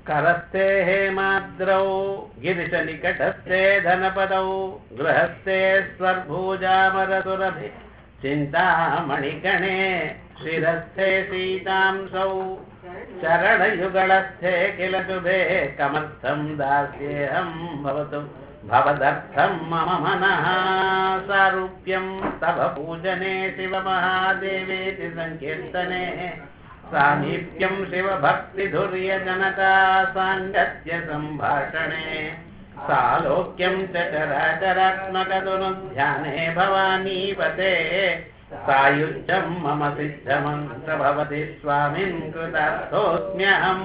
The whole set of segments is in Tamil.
करस्ते हेमाद्रौ गिरिशनिकटस्थे धनपदौ गृहस्थे स्वर्भूजामरसुरभि चिन्तामणिगणे शिरस्थे सीतांसौ चरणयुगलस्थे किल शुभे कमर्थं दास्येऽहं भवतु भवदर्थं मम मनः सारूप्यं तव पूजने शिवमहादेवेति सङ्कीर्तने सामीप्यं शिवभक्तिधुर्यजनता साङ्गत्य सम्भाषणे सालोक्यं च चराचरात्मकदुनुध्याने भवानीपते सायुज्यं मम सिद्धमन्त्र भवति स्वामिन् कृतार्थोऽस्म्यहम्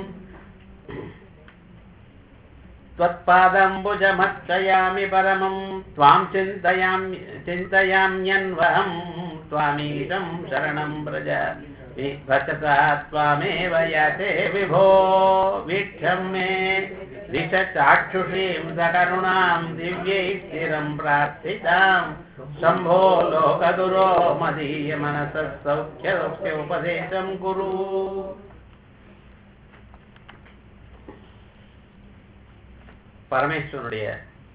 त्वत्पादम्बुजमर्चयामि परमं त्वां चिन्तयामि चिन्तयाम्यन्वहं त्वामीशं शरणं व्रज भजता त्वामेव याते विभो वीक्षं मे दिशचाक्षुषीं सकरुणां दिव्यै स्थिरं प्रार्थितां शम्भो लोकदुरो मदीयमनसः सौख्यस्य उपदेशं कुरु பரமேஸ்வரனுடைய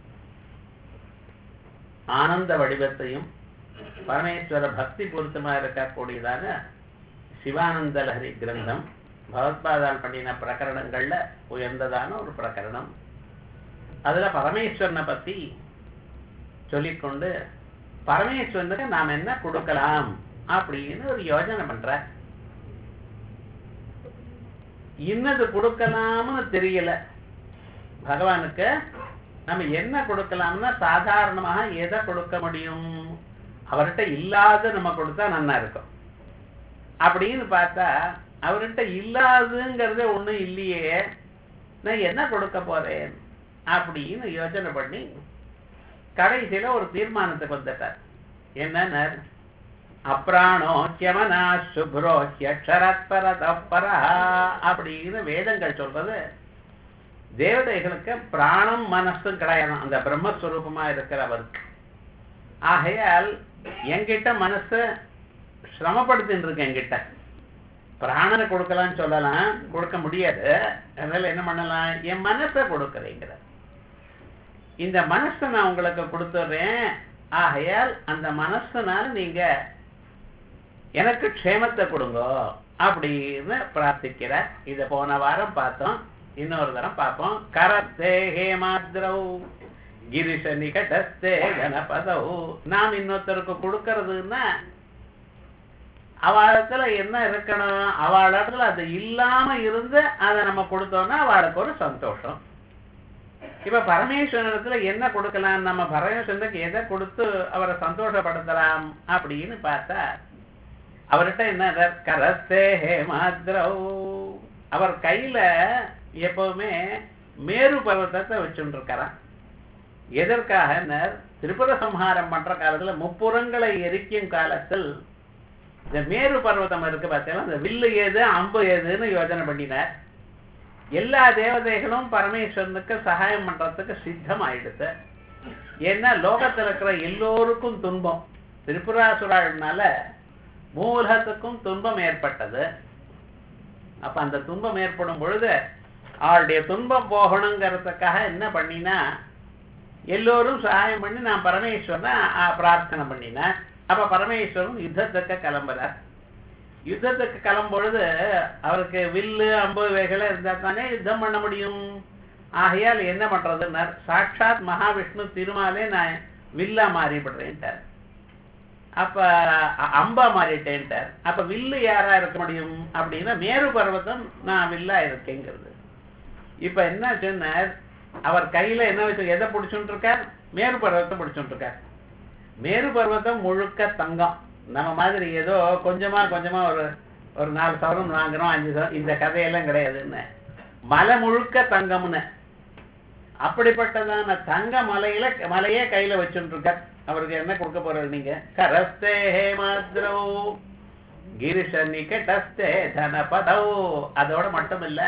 ஆனந்த வடிவத்தையும் பரமேஸ்வர பக்தி பொருத்தமாக இருக்கக்கூடியதான சிவானந்த லஹரி கிரந்தம் பகவத்பாதால் பண்ணின பிரகரணங்கள்ல உயர்ந்ததான ஒரு பிரகரணம் அதுல பரமேஸ்வரனை பத்தி சொல்லிக்கொண்டு பரமேஸ்வரனுக்கு நாம் என்ன கொடுக்கலாம் அப்படின்னு ஒரு யோஜனை பண்ற இன்னது கொடுக்கலாம்னு தெரியல பகவானுக்கு நம்ம என்ன கொடுக்கலாம்னா சாதாரணமாக எதை கொடுக்க முடியும் அவர்கிட்ட இல்லாத நம்ம கொடுத்தா நல்லா இருக்கும் அப்படின்னு பார்த்தா அவர்கிட்ட இல்லாதுங்கிறதே ஒண்ணும் இல்லையே நான் என்ன கொடுக்க போறேன் அப்படின்னு யோசனை பண்ணி கடைசியில ஒரு தீர்மானத்துக்கு வந்துட்டார் என்னன்னு அப்ராணோ கியமனா சுப்ரோ ஹியக்ஷரத்பரதப்பரா அப்படின்னு வேதங்கள் சொல்றது தேவதைகளுக்கு பிராணம் மனசும் கிடையாது அந்த பிரம்மஸ்வரூபமா இருக்கிறவருக்கு ஆகையால் என்கிட்ட மனசு சிரமப்படுத்தின்னு இருக்கு என்கிட்ட பிராணனை கொடுக்கலாம்னு சொல்லலாம் கொடுக்க முடியாது அதனால என்ன பண்ணலாம் என் மனசை கொடுக்குறேங்கிற இந்த மனசை நான் உங்களுக்கு கொடுத்துட்றேன் ஆகையால் அந்த மனசுனால நீங்க எனக்கு க்ஷேமத்தை கொடுங்க அப்படின்னு பிரார்த்திக்கிறார் இதை போன வாரம் பார்த்தோம் இன்னொரு தரம் பார்ப்போம் கரத்தே ஹேமாத்ரௌ கிரிஷ நிகடஸ்தே கணபதௌ நாம் இன்னொருத்தருக்கு கொடுக்கறதுன்னா அவளிடத்துல என்ன இருக்கணும் அவளிடத்துல அது இல்லாம இருந்து அதை நம்ம கொடுத்தோம்னா அவளுக்கு ஒரு சந்தோஷம் இப்ப பரமேஸ்வரத்துல என்ன கொடுக்கலாம் நம்ம பரமேஸ்வரனுக்கு எதை கொடுத்து அவரை சந்தோஷப்படுத்தலாம் அப்படின்னு பார்த்தா அவர்கிட்ட என்ன கரத்தே ஹேமாத்ரௌ அவர் கையில எப்பவுமே மேரு பர்வத்தத்தை வச்சுட்டு இருக்கிறான் எதற்காக திரிபுர சம்ஹாரம் பண்ற காலத்துல முப்புறங்களை எரிக்கும் காலத்தில் இந்த மேரு பர்வதம் இருக்கு பார்த்தீங்கன்னா இந்த வில்லு ஏது அம்பு ஏதுன்னு யோஜனை பண்ணினார் எல்லா தேவதைகளும் பரமேஸ்வரனுக்கு சகாயம் பண்றதுக்கு சித்தம் ஆயிடுது ஏன்னா லோகத்துல இருக்கிற எல்லோருக்கும் துன்பம் திரிபுராசுராள்னால மூலத்துக்கும் துன்பம் ஏற்பட்டது அப்ப அந்த துன்பம் ஏற்படும் பொழுது அவளுடைய துன்பம் போகணுங்கிறதுக்காக என்ன பண்ணினா எல்லோரும் சகாயம் பண்ணி நான் பரமேஸ்வரனை பிரார்த்தனை பண்ணினேன் அப்ப பரமேஸ்வரன் யுத்தத்துக்கு கிளம்புறார் யுத்தத்துக்கு கிளம்பொழுது அவருக்கு வில்லு அம்பு இவைகளை இருந்தா தானே யுத்தம் பண்ண முடியும் ஆகையால் என்ன பண்றதுன்னா சாட்சாத் மகாவிஷ்ணு திருமாலே நான் வில்லா மாறிவிடுறேன்ட்டார் அப்ப அம்பா மாறிட்டேன்ட்டார் அப்ப வில்லு யாரா இருக்க முடியும் அப்படின்னா மேரு பர்வதம் நான் வில்லா இருக்கேங்கிறது இப்ப என்ன சொன்னார் அவர் கையில என்ன வச்சு எதை பிடிச்சுட்டு இருக்கார் மேரு பர்வத்தை பிடிச்சுட்டு இருக்கார் மேரு பர்வதம் முழுக்க தங்கம் நம்ம மாதிரி ஏதோ கொஞ்சமா கொஞ்சமா ஒரு ஒரு நாலு சவரம் வாங்குறோம் அஞ்சு சவரம் இந்த கதையெல்லாம் கிடையாதுன்னு மலை முழுக்க தங்கம்னு அப்படிப்பட்டதான தங்க மலையில மலையே கையில வச்சுட்டு இருக்கார் அவருக்கு என்ன கொடுக்க போறது நீங்க கரஸ்தே ஹேமாத்ரோ கிரிஷ நிகடஸ்தே தனபதோ அதோட மட்டும் இல்ல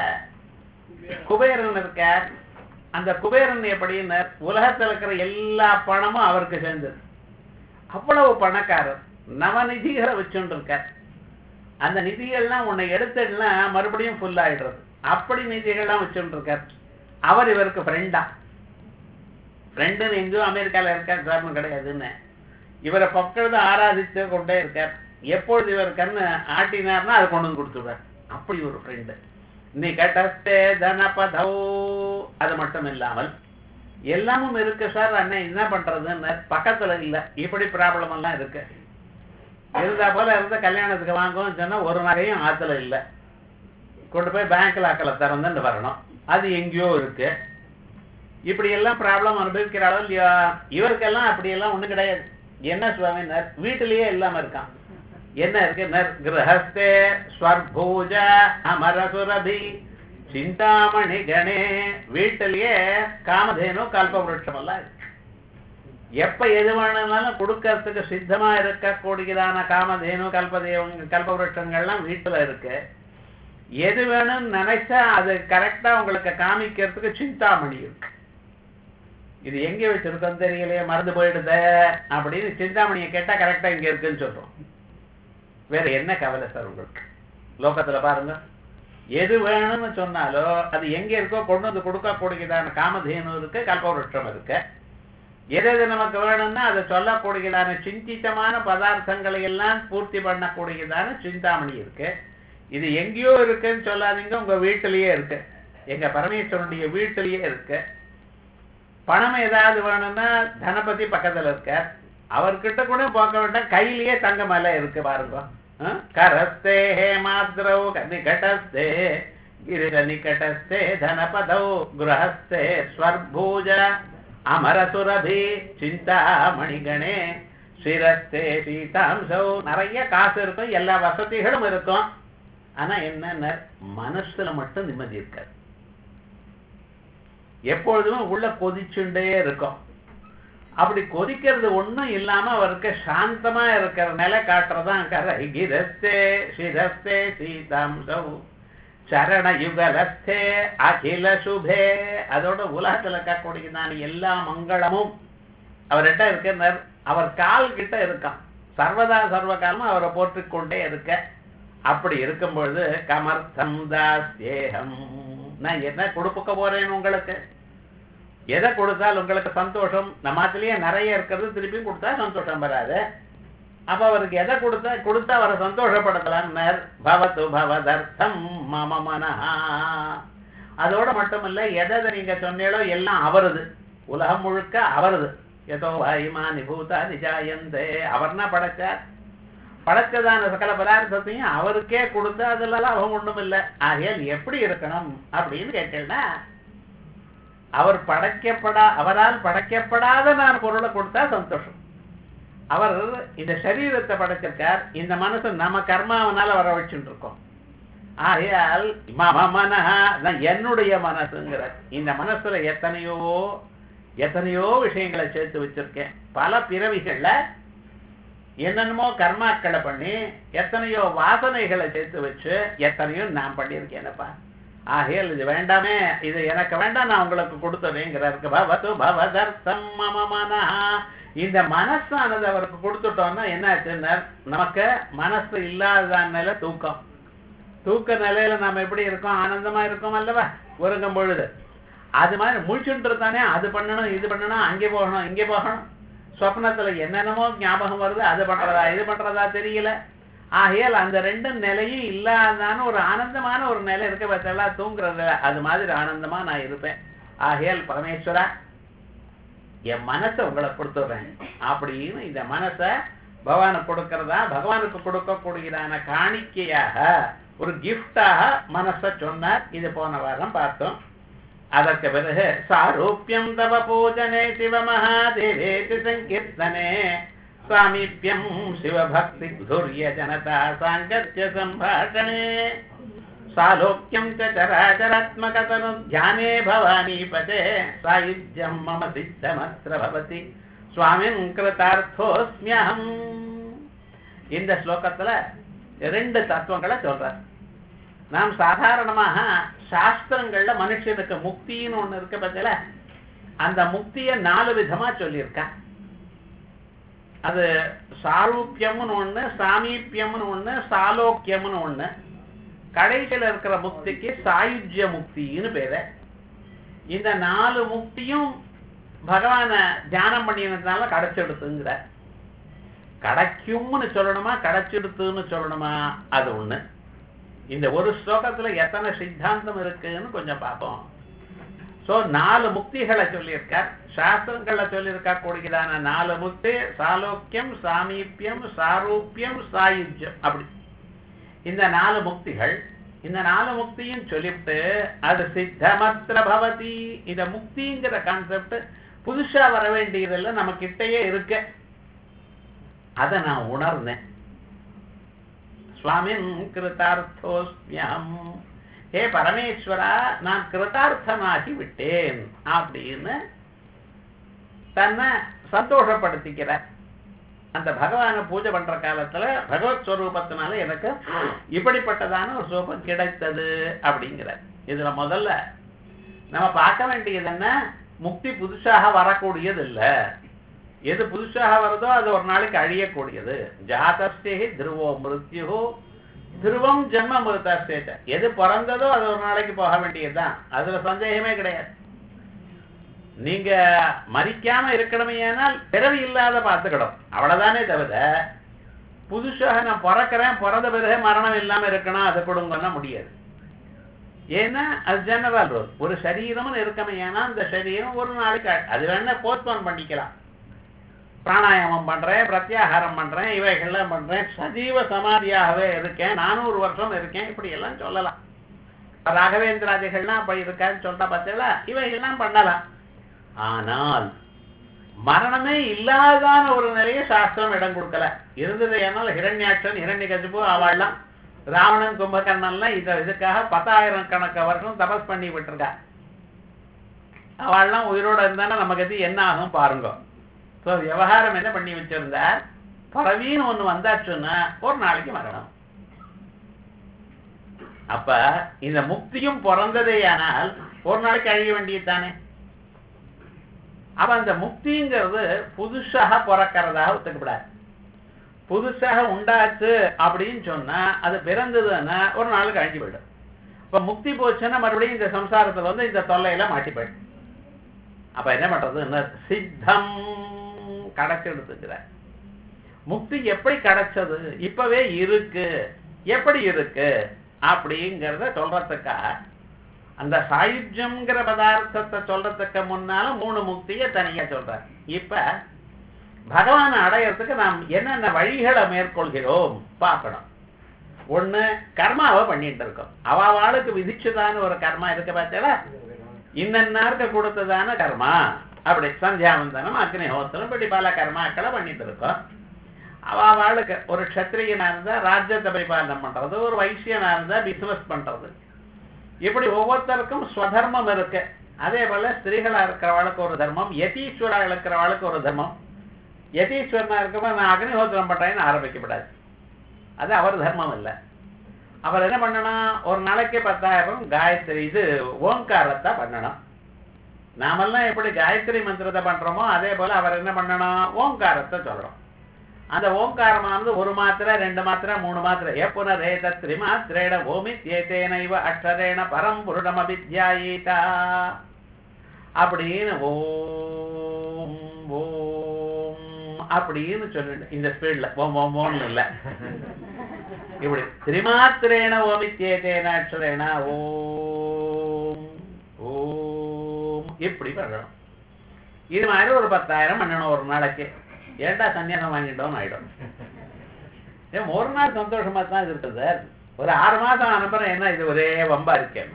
குபேரன் இருக்கார் அந்த குபேரன் எப்படின்னு உலகத்துல இருக்கிற எல்லா பணமும் அவருக்கு சேர்ந்தது அவ்வளவு பணக்காரர் நவநிதிகளை வச்சுட்டு இருக்கார் அந்த நிதிகள்லாம் உன்னை எடுத்துடலாம் மறுபடியும் ஃபுல் ஆயிடுறது அப்படி நிதிகள்லாம் வச்சுட்டு இருக்கார் அவர் இவருக்கு ஃப்ரெண்டா ஃப்ரெண்டுன்னு எங்கேயோ அமெரிக்கால இருக்கார் சார்னு கிடையாதுன்னு இவரை பக்கத்து ஆராதித்து கொண்டே இருக்கார் எப்பொழுது இவர் கண்ணு ஆட்டினார்னா அது கொண்டு வந்து கொடுத்துடுவார் அப்படி ஒரு ஃப்ரெண்டு நிகட்டஸ்தே தனபதௌ அது மட்டும் இல்லாமல் எல்லாமும் இருக்கு சார் அண்ணன் என்ன பண்றதுன்னு பக்கத்துல இல்ல இப்படி ப்ராப்ளம் எல்லாம் இருக்கு இருந்தா போல இருந்த கல்யாணத்துக்கு வாங்குவோம் சொன்னா ஒரு நகையும் ஆத்துல இல்ல கொண்டு போய் பேங்க்ல அக்கல திறந்துட்டு வரணும் அது எங்கேயோ இருக்கு இப்படி எல்லாம் ப்ராப்ளம் அனுபவிக்கிறாளோ இல்லையா இவருக்கெல்லாம் அப்படி எல்லாம் ஒண்ணும் கிடையாது என்ன சுவாமி வீட்டிலேயே இல்லாம இருக்கான் என்ன இருக்கு நர் கிரகஸ்தே ஸ்வர்பூஜ அமரசுரபி சிந்தாமணி கணே வீட்டிலேயே காமதேனு கல்பவருஷம் எல்லாம் இருக்கு எப்ப எது வேணும்னாலும் கொடுக்கறதுக்கு சித்தமா இருக்கக்கூடியதான காமதேனு கல்பதேவ கல்பவருஷங்கள்லாம் வீட்டுல இருக்கு எது வேணும்னு நினைச்சா அது கரெக்டா உங்களுக்கு காமிக்கிறதுக்கு சிந்தாமணி இருக்கு இது எங்க வச்சிருக்கோம் தெரியலையே மறந்து போயிடுத அப்படின்னு சிந்தாமணியை கேட்டா கரெக்டா இங்க இருக்குன்னு சொல்றோம் வேற என்ன கவலை சார் உங்களுக்கு லோகத்துல பாருங்க எது வேணும்னு சொன்னாலோ அது எங்க இருக்கோ கொண்டு வந்து கொடுக்க கூடியதான காமதேனு இருக்கு கல்பவருஷம் இருக்கு எது எது நமக்கு வேணும்னா அதை சொல்லக்கூடியதான சிந்தித்தமான பதார்த்தங்களை எல்லாம் பூர்த்தி பண்ணக்கூடியதான சிந்தாமணி இருக்கு இது எங்கேயோ இருக்குன்னு சொல்லாதீங்க உங்க வீட்டிலேயே இருக்கு எங்க பரமேஸ்வரனுடைய வீட்டிலேயே இருக்கு பணம் ஏதாவது வேணும்னா தனபதி பக்கத்துல இருக்கார் அவர்கிட்ட கூட பார்க்க வேண்டாம் கையிலேயே தங்க மலை இருக்கு பாருங்க கரஸ்தே ஹேமாத்ரௌ நிகட்டஸ்தே கிரிர நிகட்டஸ்தே தனபதௌ குரஹஸ்தே ஸ்வர்பூஜ அமரசுரபி சிந்தா மணிகணே சிரஸ்தே சீதாம்சௌ நிறைய காசு இருக்கும் எல்லா வசதிகளும் இருக்கும் ஆனா என்ன மனசுல மட்டும் நிம்மதி இருக்காது எப்பொழுதுமே உள்ள கொதிச்சுண்டே இருக்கும் அப்படி கொதிக்கிறது ஒண்ணும் இல்லாம அவருக்கு சாந்தமா இருக்கிற நிலை காட்டுறதான் கரை கிரஸ்தே சிரஸ்தே சீதாம்சௌ சரண யுகலஸ்தே அகில சுபே அதோட உலகத்துல இருக்கக்கூடியதான எல்லா மங்களமும் அவர்கிட்ட இருக்கிற அவர் கால் கிட்ட இருக்கான் சர்வதா சர்வ காலமும் அவரை போற்றிக் கொண்டே இருக்க அப்படி இருக்கும் பொழுது கமர்த்தம் தாஸ்யேகம் நான் என்ன கொடுக்க போறேன் உங்களுக்கு எதை கொடுத்தால் உங்களுக்கு சந்தோஷம் நம்மத்திலேயே நிறைய இருக்கிறது திருப்பி கொடுத்தா சந்தோஷம் வராது அப்ப அவருக்கு எதை கொடுத்தா கொடுத்தா அவரை சந்தோஷப்படுத்தலாம் பவத்து பவதர்த்தம் மம மனஹா அதோட மட்டும் இல்ல எதை நீங்க சொன்னீங்களோ எல்லாம் அவரது உலகம் முழுக்க அவரது எதோ வாயுமா நிபூதா நிஜாயந்தே அவர்னா படைச்சார் படைச்சதான சகல பதார்த்தத்தையும் அவருக்கே கொடுத்தா அதுல லாபம் ஒண்ணும் இல்லை ஆகையால் எப்படி இருக்கணும் அப்படின்னு கேட்டேன்னா அவர் படைக்கப்படா அவரால் படைக்கப்படாத நான் பொருளை கொடுத்தா சந்தோஷம் அவர் இந்த சரீரத்தை படைச்சிருக்கார் இந்த மனசு நம்ம கர்மாவனால வர வச்சுட்டு இருக்கோம் ஆகையால் மம மனஹா என்னுடைய மனசுங்கிற இந்த மனசுல எத்தனையோ எத்தனையோ விஷயங்களை சேர்த்து வச்சிருக்கேன் பல பிறவிகள்ல என்னென்னமோ கர்மாக்களை பண்ணி எத்தனையோ வாசனைகளை சேர்த்து வச்சு எத்தனையோ நான் பண்ணியிருக்கேனப்பா ஆகையால் இது வேண்டாமே இது எனக்கு வேண்டாம் நான் உங்களுக்கு கொடுத்ததேங்கிறாருக்கு பவது பவதர்த்தம் மம மனஹா இந்த மனசானது அவருக்கு கொடுத்துட்டோம்னா என்ன ஆச்சுன்னா நமக்கு மனசு இல்லாததான் நிலை தூக்கம் தூக்க நிலையில நாம எப்படி இருக்கோம் ஆனந்தமா இருக்கோம் அல்லவா ஒருங்கும் பொழுது அது மாதிரி முழிச்சுட்டு தானே அது பண்ணணும் இது பண்ணணும் அங்கே போகணும் இங்கே போகணும் சொப்னத்துல என்னென்னமோ ஞாபகம் வருது அது பண்றதா இது பண்றதா தெரியல ஆகையால் அந்த ரெண்டு நிலையும் இல்லாதான ஒரு ஆனந்தமான ஒரு நிலை இருக்க பார்த்தா தூங்குற நிலை அது மாதிரி ஆனந்தமா நான் இருப்பேன் ஆகையால் பரமேஸ்வரா என் மனசை உங்களை கொடுத்துடுறேன் அப்படின்னு இந்த மனசை பகவானுக்கு கொடுக்கறதா பகவானுக்கு கொடுக்கக்கூடியதான காணிக்கையாக ஒரு கிஃப்டாக மனசை சொன்னார் இது போன வாரம் பார்த்தோம் அதற்கு பிறகு சாரூபியம் தவ பூஜனே சிவமகாதேவேதி சங்கீர்த்தனே சாமீபியம் சிவபக்தி துரிய ஜனதா சாங்கத்ய சம்பாஷணே சாலோக்கியம் ச சராச்சராத்மகதனு தியானே பவானீபதே சாயுஜ்யம் மம சித்தமத்ர பவதி சுவாமின் கிருதார்த்தோஸ்மியகம் இந்த ஸ்லோகத்துல ரெண்டு தத்துவங்களை சொல்றார் நாம் சாதாரணமாக சாஸ்திரங்கள்ல மனுஷனுக்கு முக்தின்னு ஒண்ணு இருக்க பத்தில அந்த முக்திய நாலு விதமா சொல்லியிருக்கா அது சாரூபியம்னு ஒண்ணு சாமீபியம்னு ஒண்ணு சாலோக்கியம்னு ஒண்ணு கடைசியில இருக்கிற முக்திக்கு சாயுஜ்ய முக்தின்னு பேரு இந்த நாலு முக்தியும் பகவான தியானம் பண்ணினதுனால கிடைச்செடுத்துங்கிற கிடைக்கும்னு சொல்லணுமா கிடைச்செடுத்துன்னு சொல்லணுமா அது ஒண்ணு இந்த ஒரு ஸ்லோகத்துல எத்தனை சித்தாந்தம் இருக்குன்னு கொஞ்சம் பார்ப்போம் சோ நாலு முக்திகளை சொல்லியிருக்கார் சாஸ்திரங்கள்ல சொல்லியிருக்கா கூடியதான நாலு முக்தி சாலோக்கியம் சாமீபியம் சாரூபியம் சாயுஜ்யம் அப்படி இந்த நாலு முக்திகள் இந்த நாலு முக்தியும் சொல்லிவிட்டு அது சித்தமத்திர பவதி இந்த முக்திங்கிற கான்செப்ட் புதுசா வர வேண்டியதெல்லாம் நம்ம கிட்டயே இருக்க அதை நான் உணர்ந்தேன் சுவாமின் கிருதார்த்தோஸ்மியம் ஹே பரமேஸ்வரா நான் கிருதார்த்தமாகி விட்டேன் அப்படின்னு தன்னை சந்தோஷப்படுத்திக்கிறார் அந்த பகவானை பூஜை பண்ற காலத்துல பகவத் ஸ்வரூபத்தினால எனக்கு இப்படிப்பட்டதான ஒரு சுரூபம் கிடைத்தது அப்படிங்கிறார் இதுல முதல்ல நம்ம பார்க்க வேண்டியது என்ன முக்தி புதுசாக வரக்கூடியது இல்ல எது புதுசாக வருதோ அது ஒரு நாளைக்கு அழியக்கூடியது ஜாதஸ்தேகி துருவோ மிருத்யு துருவம் ஜென்ம மிருதாஸ்தேச்ச எது பிறந்ததோ அது ஒரு நாளைக்கு போக வேண்டியதுதான் அதுல சந்தேகமே கிடையாது நீங்க மறிக்காம இருக்கணுமேயானால் பிறவி இல்லாத பார்த்துக்கணும் அவ்வளவுதானே தவிர புதுசாக நான் பிறக்கிறேன் பிறந்த பிறகு மரணம் இல்லாம இருக்கணும் அதை கொடுங்கன்னா முடியாது ஏன்னா அது ஜெனரல் ரூல் ஒரு சரீரம்னு இருக்கமையானா அந்த சரீரம் ஒரு நாளைக்கு அ- அது வேணா போஸ்ட்போன் பண்ணிக்கலாம் பிராணாயாமம் பண்றேன் பிரத்யாகாரம் பண்றேன் இவைகள்லாம் பண்றேன் சஜீவ சமாதியாகவே இருக்கேன் நானூறு வருஷம் இருக்கேன் இப்படி எல்லாம் சொல்லலாம் ராகவேந்திராதிகள்லாம் அப்படி இருக்கான்னு சொல்லிட்டா பார்த்தீங்களா இவைகள்லாம் பண்ணலாம் ஆனால் மரணமே இல்லாதான ஒரு நிலையை சாஸ்திரம் இடம் கொடுக்கல இருந்தது ஏனால் ஹிரண்யாட்சன் ஹிரண்யகசிபு அவள்லாம் ராவணன் கும்பகர்ணன்லாம் இத இதுக்காக பத்தாயிரம் கணக்க வருஷம் தபஸ் பண்ணி விட்டுருக்கா அவள்லாம் உயிரோட இருந்தானா நமக்கு அது என்ன ஆகும் பாருங்க ஸோ விவகாரம் என்ன பண்ணி வச்சிருந்தார் பறவின்னு ஒண்ணு வந்தாச்சுன்னா ஒரு நாளைக்கு மரணம் அப்ப இந்த முக்தியும் பிறந்ததேயானால் ஒரு நாளைக்கு அழிய வேண்டியது தானே அப்ப அந்த முக்திங்கிறது புதுசாக பிறக்கிறதாக ஒத்துக்கப்படாது புதுசாக உண்டாச்சு அப்படின்னு சொன்னா அது பிறந்ததுன்னா ஒரு நாளுக்கு அழிஞ்சு போயிடும் இப்ப முக்தி போச்சுன்னா மறுபடியும் இந்த சம்சாரத்துல வந்து இந்த தொல்லையில மாட்டி போயிடும் அப்ப என்ன பண்றதுன்னா சித்தம் கிடைச்செடுத்துக்கிற முக்தி எப்படி கிடைச்சது இப்பவே இருக்கு எப்படி இருக்கு அப்படிங்கிறத சொல்றதுக்காக அந்த சாயுஜ்யம்ங்கிற பதார்த்தத்தை சொல்றதுக்கு முன்னால மூணு முக்தியை தனியா சொல்றார் இப்ப பகவானை அடையறதுக்கு நாம் என்னென்ன வழிகளை மேற்கொள்கிறோம் பார்க்கணும் ஒண்ணு கர்மாவை பண்ணிட்டு இருக்கோம் அவ அவளுக்கு விதிச்சுதான ஒரு கர்மா இருக்கு பார்த்தீங்களா இன்னன்னாருக்கு கொடுத்ததான கர்மா அப்படி சந்தியாவந்தனம் அக்னிஹோத்திரம் இப்படி பல கர்மாக்களை பண்ணிட்டு இருக்கோம் அவ அவளுக்கு ஒரு க்ஷத்திரியனா இருந்தா ராஜ்யத்தை பரிபாலனம் பண்றது ஒரு வைசியனா இருந்தா பிசினஸ் பண்றது இப்படி ஒவ்வொருத்தருக்கும் ஸ்வதர்மம் இருக்கு அதே போல ஸ்திரீகளா இருக்கிறவளுக்கு ஒரு தர்மம் யதீஸ்வரா இருக்கிறவளுக்கு ஒரு தர்மம் யதீஸ்வரனா இருக்கிறவன் நான் அக்னிஹோத்திரம் பண்றேன்னு ஆரம்பிக்கப்படாது அது அவர் தர்மம் இல்லை அவர் என்ன பண்ணணும் ஒரு நாளைக்கு பத்தாயிரம் காயத்ரி இது ஓங்காரத்தை பண்ணணும் நாமெல்லாம் எப்படி காயத்ரி மந்திரத்தை பண்றோமோ அதே போல அவர் என்ன பண்ணணும் ஓங்காரத்தை சொல்லணும் அந்த ஓங்காரமானது ஒரு மாத்திரை ரெண்டு மாத்திரை மூணு மாத்திரை எப்புன ரேத திரிமாத்திரேட ஓமி தேதேனைவ அக்ஷரேண பரம் புருடம் அபித்யாயீதா அப்படின்னு ஓம் ஓம் அப்படின்னு சொல்லிட்டு இந்த ஸ்பீட்ல ஓம் ஓம் ஓம்னு இல்லை இப்படி திரிமாத்திரேண ஓமித்யேதேன அக்ஷரேண ஓம் ஓம் இப்படி பண்ணணும் இது மாதிரி ஒரு பத்தாயிரம் பண்ணணும் ஒரு நாளைக்கு ஏன்டா சன்னியாசம் வாங்கிட்டோம்னு ஆயிடும் ஏன் ஒரு நாள் சந்தோஷமா தான் இருக்குது சார் ஒரு ஆறு மாசம் அனுப்புறேன் என்ன இது ஒரே வம்பா இருக்கேன்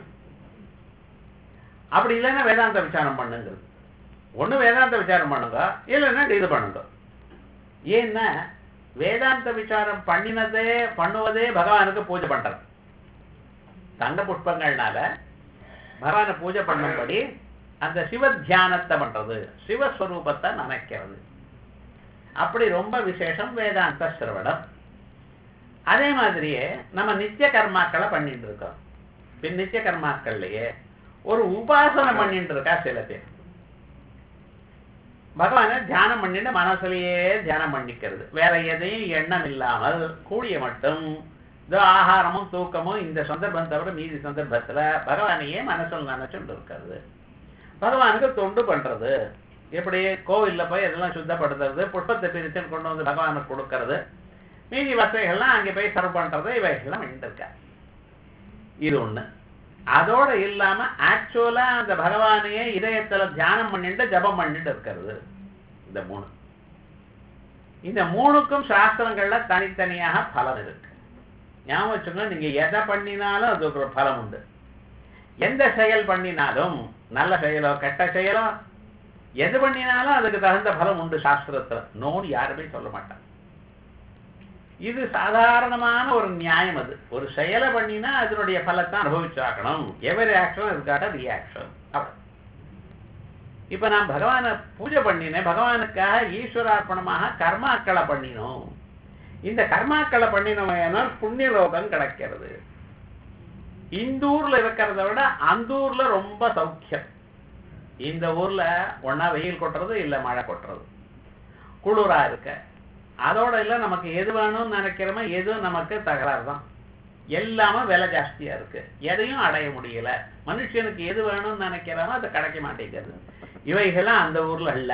அப்படி இல்லைன்னா வேதாந்த விசாரம் பண்ணுங்கிறது ஒண்ணு வேதாந்த விசாரம் பண்ணுங்க இல்லைன்னா இது பண்ணுங்க ஏன்னா வேதாந்த விசாரம் பண்ணினதே பண்ணுவதே பகவானுக்கு பூஜை பண்றது தங்க புஷ்பங்கள்னால பகவானை பூஜை பண்ணும்படி அந்த சிவ தியானத்தை பண்றது சிவஸ்வரூபத்தை நினைக்கிறது அப்படி ரொம்ப விசேஷம் வேதாந்த சிரவணம் அதே மாதிரியே நம்ம நித்திய கர்மாக்களை பண்ணிட்டு இருக்கோம் பின் நித்திய கர்மாக்கள்லயே ஒரு உபாசனை பண்ணிட்டு இருக்கா சில பேர் பகவானை தியானம் பண்ணிட்டு மனசுலயே தியானம் பண்ணிக்கிறது வேற எதையும் எண்ணம் இல்லாமல் கூடிய மட்டும் இந்த ஆகாரமும் தூக்கமும் இந்த சந்தர்ப்பம் தவிர மீதி சந்தர்ப்பத்துல பகவானையே மனசுல நினைச்சுட்டு இருக்கிறது பகவானுக்கு தொண்டு பண்றது எப்படி கோவில்ல போய் இதெல்லாம் சுத்தப்படுத்துறது புஷ்பத்தை பிரிச்சுன்னு கொண்டு வந்து பகவானுக்கு கொடுக்கறது மீதி வசதிகள்லாம் அங்கே போய் சர்வ் பண்றது இவைகள்லாம் பண்ணிட்டு இருக்க இது ஒண்ணு அதோட இல்லாம ஆக்சுவலா அந்த பகவானையே இதயத்துல தியானம் பண்ணிட்டு ஜபம் பண்ணிட்டு இருக்கிறது இந்த மூணு இந்த மூணுக்கும் சாஸ்திரங்கள்ல தனித்தனியாக பலன் இருக்கு ஞாபகம் வச்சுக்கோங்க நீங்க எதை பண்ணினாலும் அதுக்கு ஒரு பலம் உண்டு எந்த செயல் பண்ணினாலும் நல்ல செயலோ கெட்ட செயலோ எது பண்ணினாலும் அதுக்கு தகுந்த பலம் உண்டு சாஸ்திரத்துல நோன்னு யாருமே சொல்ல மாட்டாங்க இது சாதாரணமான ஒரு நியாயம் அது ஒரு செயலை பண்ணினா அதனுடைய பலத்தை அனுபவிச்சாக்கணும் எவரி ஆக்ஷன் அதுக்காக ரியாக்ஷன் அப்படி இப்ப நான் பகவானை பூஜை பண்ணினேன் பகவானுக்காக ஈஸ்வரார்ப்பணமாக கர்மாக்களை பண்ணினோம் இந்த கர்மாக்களை பண்ணினோம் புண்ணிய லோகம் கிடைக்கிறது இந்த ஊர்ல இருக்கிறத விட அந்த ஊர்ல ரொம்ப சௌக்கியம் இந்த ஊர்ல ஒன்னா வெயில் கொட்டுறது இல்ல மழை கொட்டுறது குளிரா இருக்க அதோட இல்ல நமக்கு எது வேணும்னு நினைக்கிறோமோ எதுவும் நமக்கு தகராறு தான் எல்லாமே விலை ஜாஸ்தியா இருக்கு எதையும் அடைய முடியல மனுஷனுக்கு எது வேணும்னு நினைக்கிறானோ அது கிடைக்க மாட்டேங்கிறது இவைகள்லாம் அந்த ஊர்ல இல்ல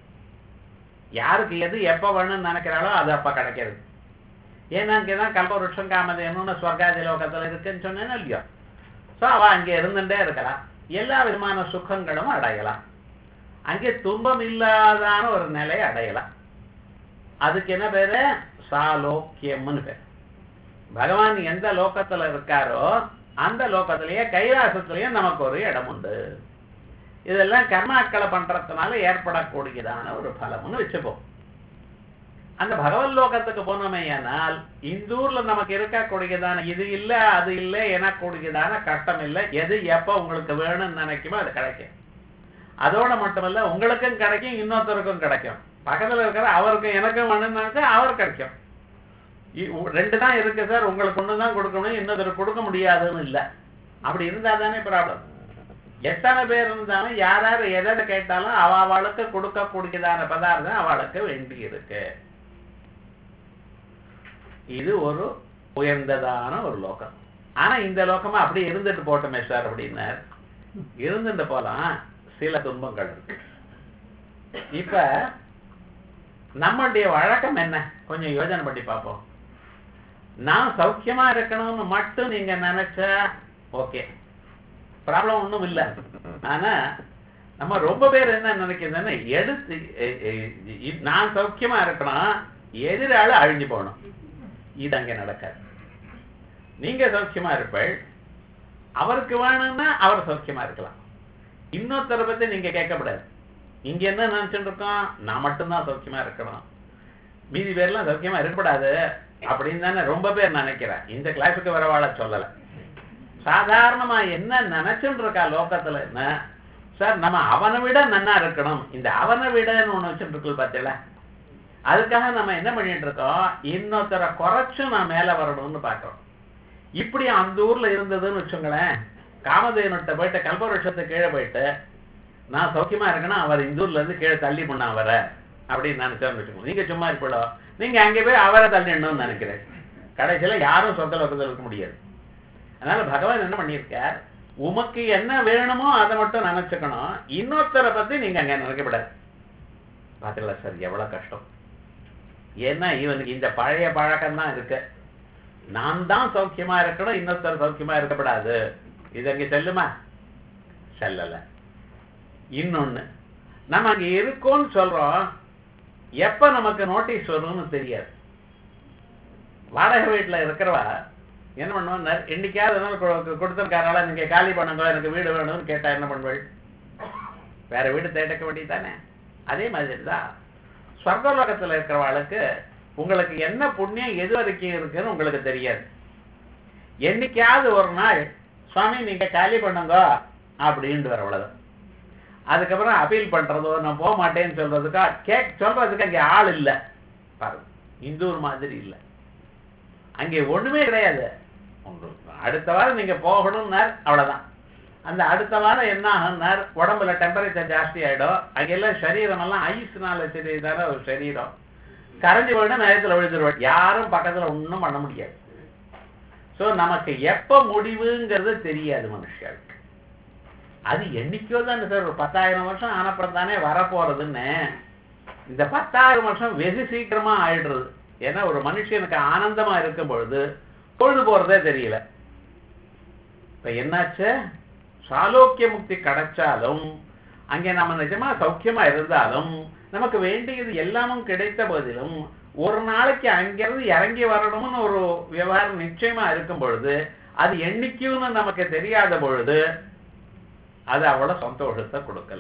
யாருக்கு எது எப்ப வேணும்னு நினைக்கிறாளோ அது அப்ப கிடைக்கிறது ஏன்னா இங்கதான் கல்பவருஷம் காமதேனுன்னு ஸ்வர்காதி லோகத்துல இருக்குன்னு சொன்னேன்னு இல்லையோ சோ அவ அங்க இருந்துட்டே இருக்கலாம் எல்லா விதமான சுகங்களும் அடையலாம் அங்கே துன்பம் இல்லாதான ஒரு நிலை அடையலாம் அதுக்கு என்ன பேரு சாலோக்கியம்னு பேர் பகவான் எந்த லோகத்துல இருக்காரோ அந்த லோகத்திலேயே கைலாசத்திலேயே நமக்கு ஒரு இடம் உண்டு இதெல்லாம் கர்மாக்களை பண்றதுனால ஏற்படக்கூடியதான ஒரு பலம்னு வச்சுப்போம் அந்த பகவத் லோகத்துக்கு போனோமேயானால் இந்த ஊர்ல நமக்கு இருக்கக்கூடியதான இது இல்ல அது இல்லை எனக்கூடியதான கஷ்டம் இல்லை எது எப்ப உங்களுக்கு வேணும்னு நினைக்குமோ அது கிடைக்கும் அதோட மட்டுமல்ல உங்களுக்கும் கிடைக்கும் இன்னொருத்தருக்கும் கிடைக்கும் பக்கத்துல இருக்கிற அவருக்கு எனக்கும் வேணும்னு நினைச்சா அவர் கிடைக்கும் இ- உ- ரெண்டு தான் இருக்கு சார் உங்களுக்கு ஒண்ணு தான் கொடுக்கணும் இன்னொருத்தருக்கு கொடுக்க முடியாதுன்னு இல்ல அப்படி இருந்தா தானே ப்ராப்ளம் எத்தனை பேர் இருந்தாலும் யார் யார் எதை எதை கேட்டாலும் அவ அவளுக்கு கொடுக்கக்கூடியதான பதார்த்தம் அவளுக்கு வேண்டி இருக்கு இது ஒரு உயர்ந்ததான ஒரு லோகம் ஆனா இந்த லோகமா அப்படியே இருந்துட்டு போட்டோமே சார் அப்படின்னார் இருந்துட்டு போலாம் சில துன்பங்கள் இருக்கு இப்ப நம்மளுடைய வழக்கம் என்ன கொஞ்சம் யோசனை பண்ணி பார்ப்போம் நான் சௌக்கியமா இருக்கணும்னு மட்டும் நீங்க நினைச்சா ஓகே ப்ராப்ளம் ஒண்ணும் இல்ல ஆனா நம்ம ரொம்ப பேர் என்ன நினைக்கிறதுன்னா எடுத்து எ- எ- இ- நான் சௌக்கியமா இருக்கணும் எதிராள அழிஞ்சு போகணும் இது அங்க நடக்காது நீங்க சௌக்கியமா இருப்பள் அவருக்கு வேணும்னா அவர் சௌக்கியமா இருக்கலாம் இன்னொருத்தரை பத்தி நீங்க கேட்கக்கூடாது இங்க என்ன நினைச்சுட்டு இருக்கோம் நான் மட்டும்தான் சௌக்கியமா இருக்கணும் மீதி பேர்லாம் சௌக்கியமா இருக்கக்கூடாது அப்படின்னு தானே ரொம்ப பேர் நினைக்கிறேன் இந்த கிளாஸுக்கு வரவாழ சொல்லல சாதாரணமா என்ன நினைச்சுட்டு இருக்கா லோகத்துல என்ன சார் நம்ம அவனை விட நன்னா இருக்கணும் இந்த அவனை விடன்னு ஒண்ணு வச்சுட்டு இருக்கு பார்த்தீங்களா அதுக்காக நம்ம என்ன பண்ணிட்டு இருக்கோம் இன்னொருத்தரை குறைச்சும் நான் மேல வரணும்னு பார்க்கிறோம் இப்படி அந்த ஊர்ல இருந்ததுன்னு வச்சுங்களேன் காமதேனுட்ட போயிட்டு கல்பவருஷத்துக்கு கீழே போயிட்டு நான் சௌக்கியமா இருக்கேன்னா அவர் இந்த ஊர்ல இருந்து கீழே தள்ளி பண்ண அவரை அப்படின்னு நினைச்சோன்னு வச்சுக்கோங்க நீங்க சும்மா இருப்பீங்களோ நீங்க அங்கே போய் அவரை தள்ளிடணும்னு நினைக்கிறேன் கடைசியில யாரும் சொந்த லோகத்தில் இருக்க முடியாது அதனால பகவான் என்ன பண்ணியிருக்கார் உமக்கு என்ன வேணுமோ அதை மட்டும் நினைச்சுக்கணும் இன்னொருத்தரை பத்தி நீங்க அங்க நினைக்கப்படாது பாத்தீங்களா சார் எவ்வளவு கஷ்டம் ஏன்னா இவனுக்கு இந்த பழைய பழக்கம் தான் இருக்கு நான் தான் சௌக்கியமா இருக்கணும் இன்னொருத்தர் சௌக்கியமா இருக்கப்படாது இது அங்க செல்லுமா செல்லல இன்னொன்னு நம்ம அங்க இருக்கோம்னு சொல்றோம் எப்ப நமக்கு நோட்டீஸ் வரும்னு தெரியாது வாடகை வீட்டுல இருக்கிறவா என்ன பண்ணுவோம் நெ- என்னைக்காவது ஒரு நாள் கொ- கொடுத்திருக்காரால நீங்க காலி பண்ணுங்க எனக்கு வீடு வேணும்னு கேட்டா என்ன பண்ணுவள் வேற வீடு தேடக்க வேண்டியதானே அதே மாதிரி தான் ஸ்வர்கலோகத்துல இருக்கிறவாளுக்கு உங்களுக்கு என்ன புண்ணியம் எது வரைக்கும் இருக்குன்னு உங்களுக்கு தெரியாது என்னைக்காவது ஒரு நாள் சுவாமி நீங்க காலி பண்ணுங்க அப்படின்ட்டு வர அவ்வளவுதான் அதுக்கப்புறம் அப்பீல் பண்றதோ நான் போக மாட்டேன்னு சொல்றதுக்கா கேக் சொல்றதுக்கு அங்கே ஆள் இல்ல பாருங்க இந்தூர் மாதிரி இல்ல அங்கே ஒண்ணுமே கிடையாது உங்களுக்கு அடுத்த வாரம் நீங்க போகணும்னார் அவ்வளவுதான் அந்த அடுத்த வாரம் என்ன ஆகும்னார் உடம்புல டெம்பரேச்சர் ஜாஸ்தி ஆயிடும் அங்கெல்லாம் சரீரம் எல்லாம் ஐஸ்னால செய்தான ஒரு சரீரம் கரைஞ்சு போயிடும் நேரத்துல விழுந்துருவாள் யாரும் பக்கத்துல ஒண்ணும் பண்ண முடியாது சோ நமக்கு எப்ப முடிவுங்கிறது தெரியாது மனுஷர்களுக்கு அது என்னைக்கோ தானே சார் ஒரு பத்தாயிரம் வருஷம் ஆனப்புறம் தானே வரப்போறதுன்னு இந்த பத்தாயிரம் வருஷம் வெகு சீக்கிரமா ஆயிடுறது ஏன்னா ஒரு மனுஷனுக்கு ஆனந்தமா இருக்கும் பொழுது பொழுது போறதே தெரியல இப்ப என்னாச்சு சாலோக்கிய முக்தி கிடைச்சாலும் அங்கே நம்ம நிஜமா சௌக்கியமா இருந்தாலும் நமக்கு வேண்டியது எல்லாமும் கிடைத்த போதிலும் ஒரு நாளைக்கு அங்கிருந்து இறங்கி வரணும்னு ஒரு விவகாரம் நிச்சயமா இருக்கும் பொழுது அது என்னைக்குன்னு நமக்கு தெரியாத பொழுது அது அவ்வளவு சந்தோஷத்தை கொடுக்கல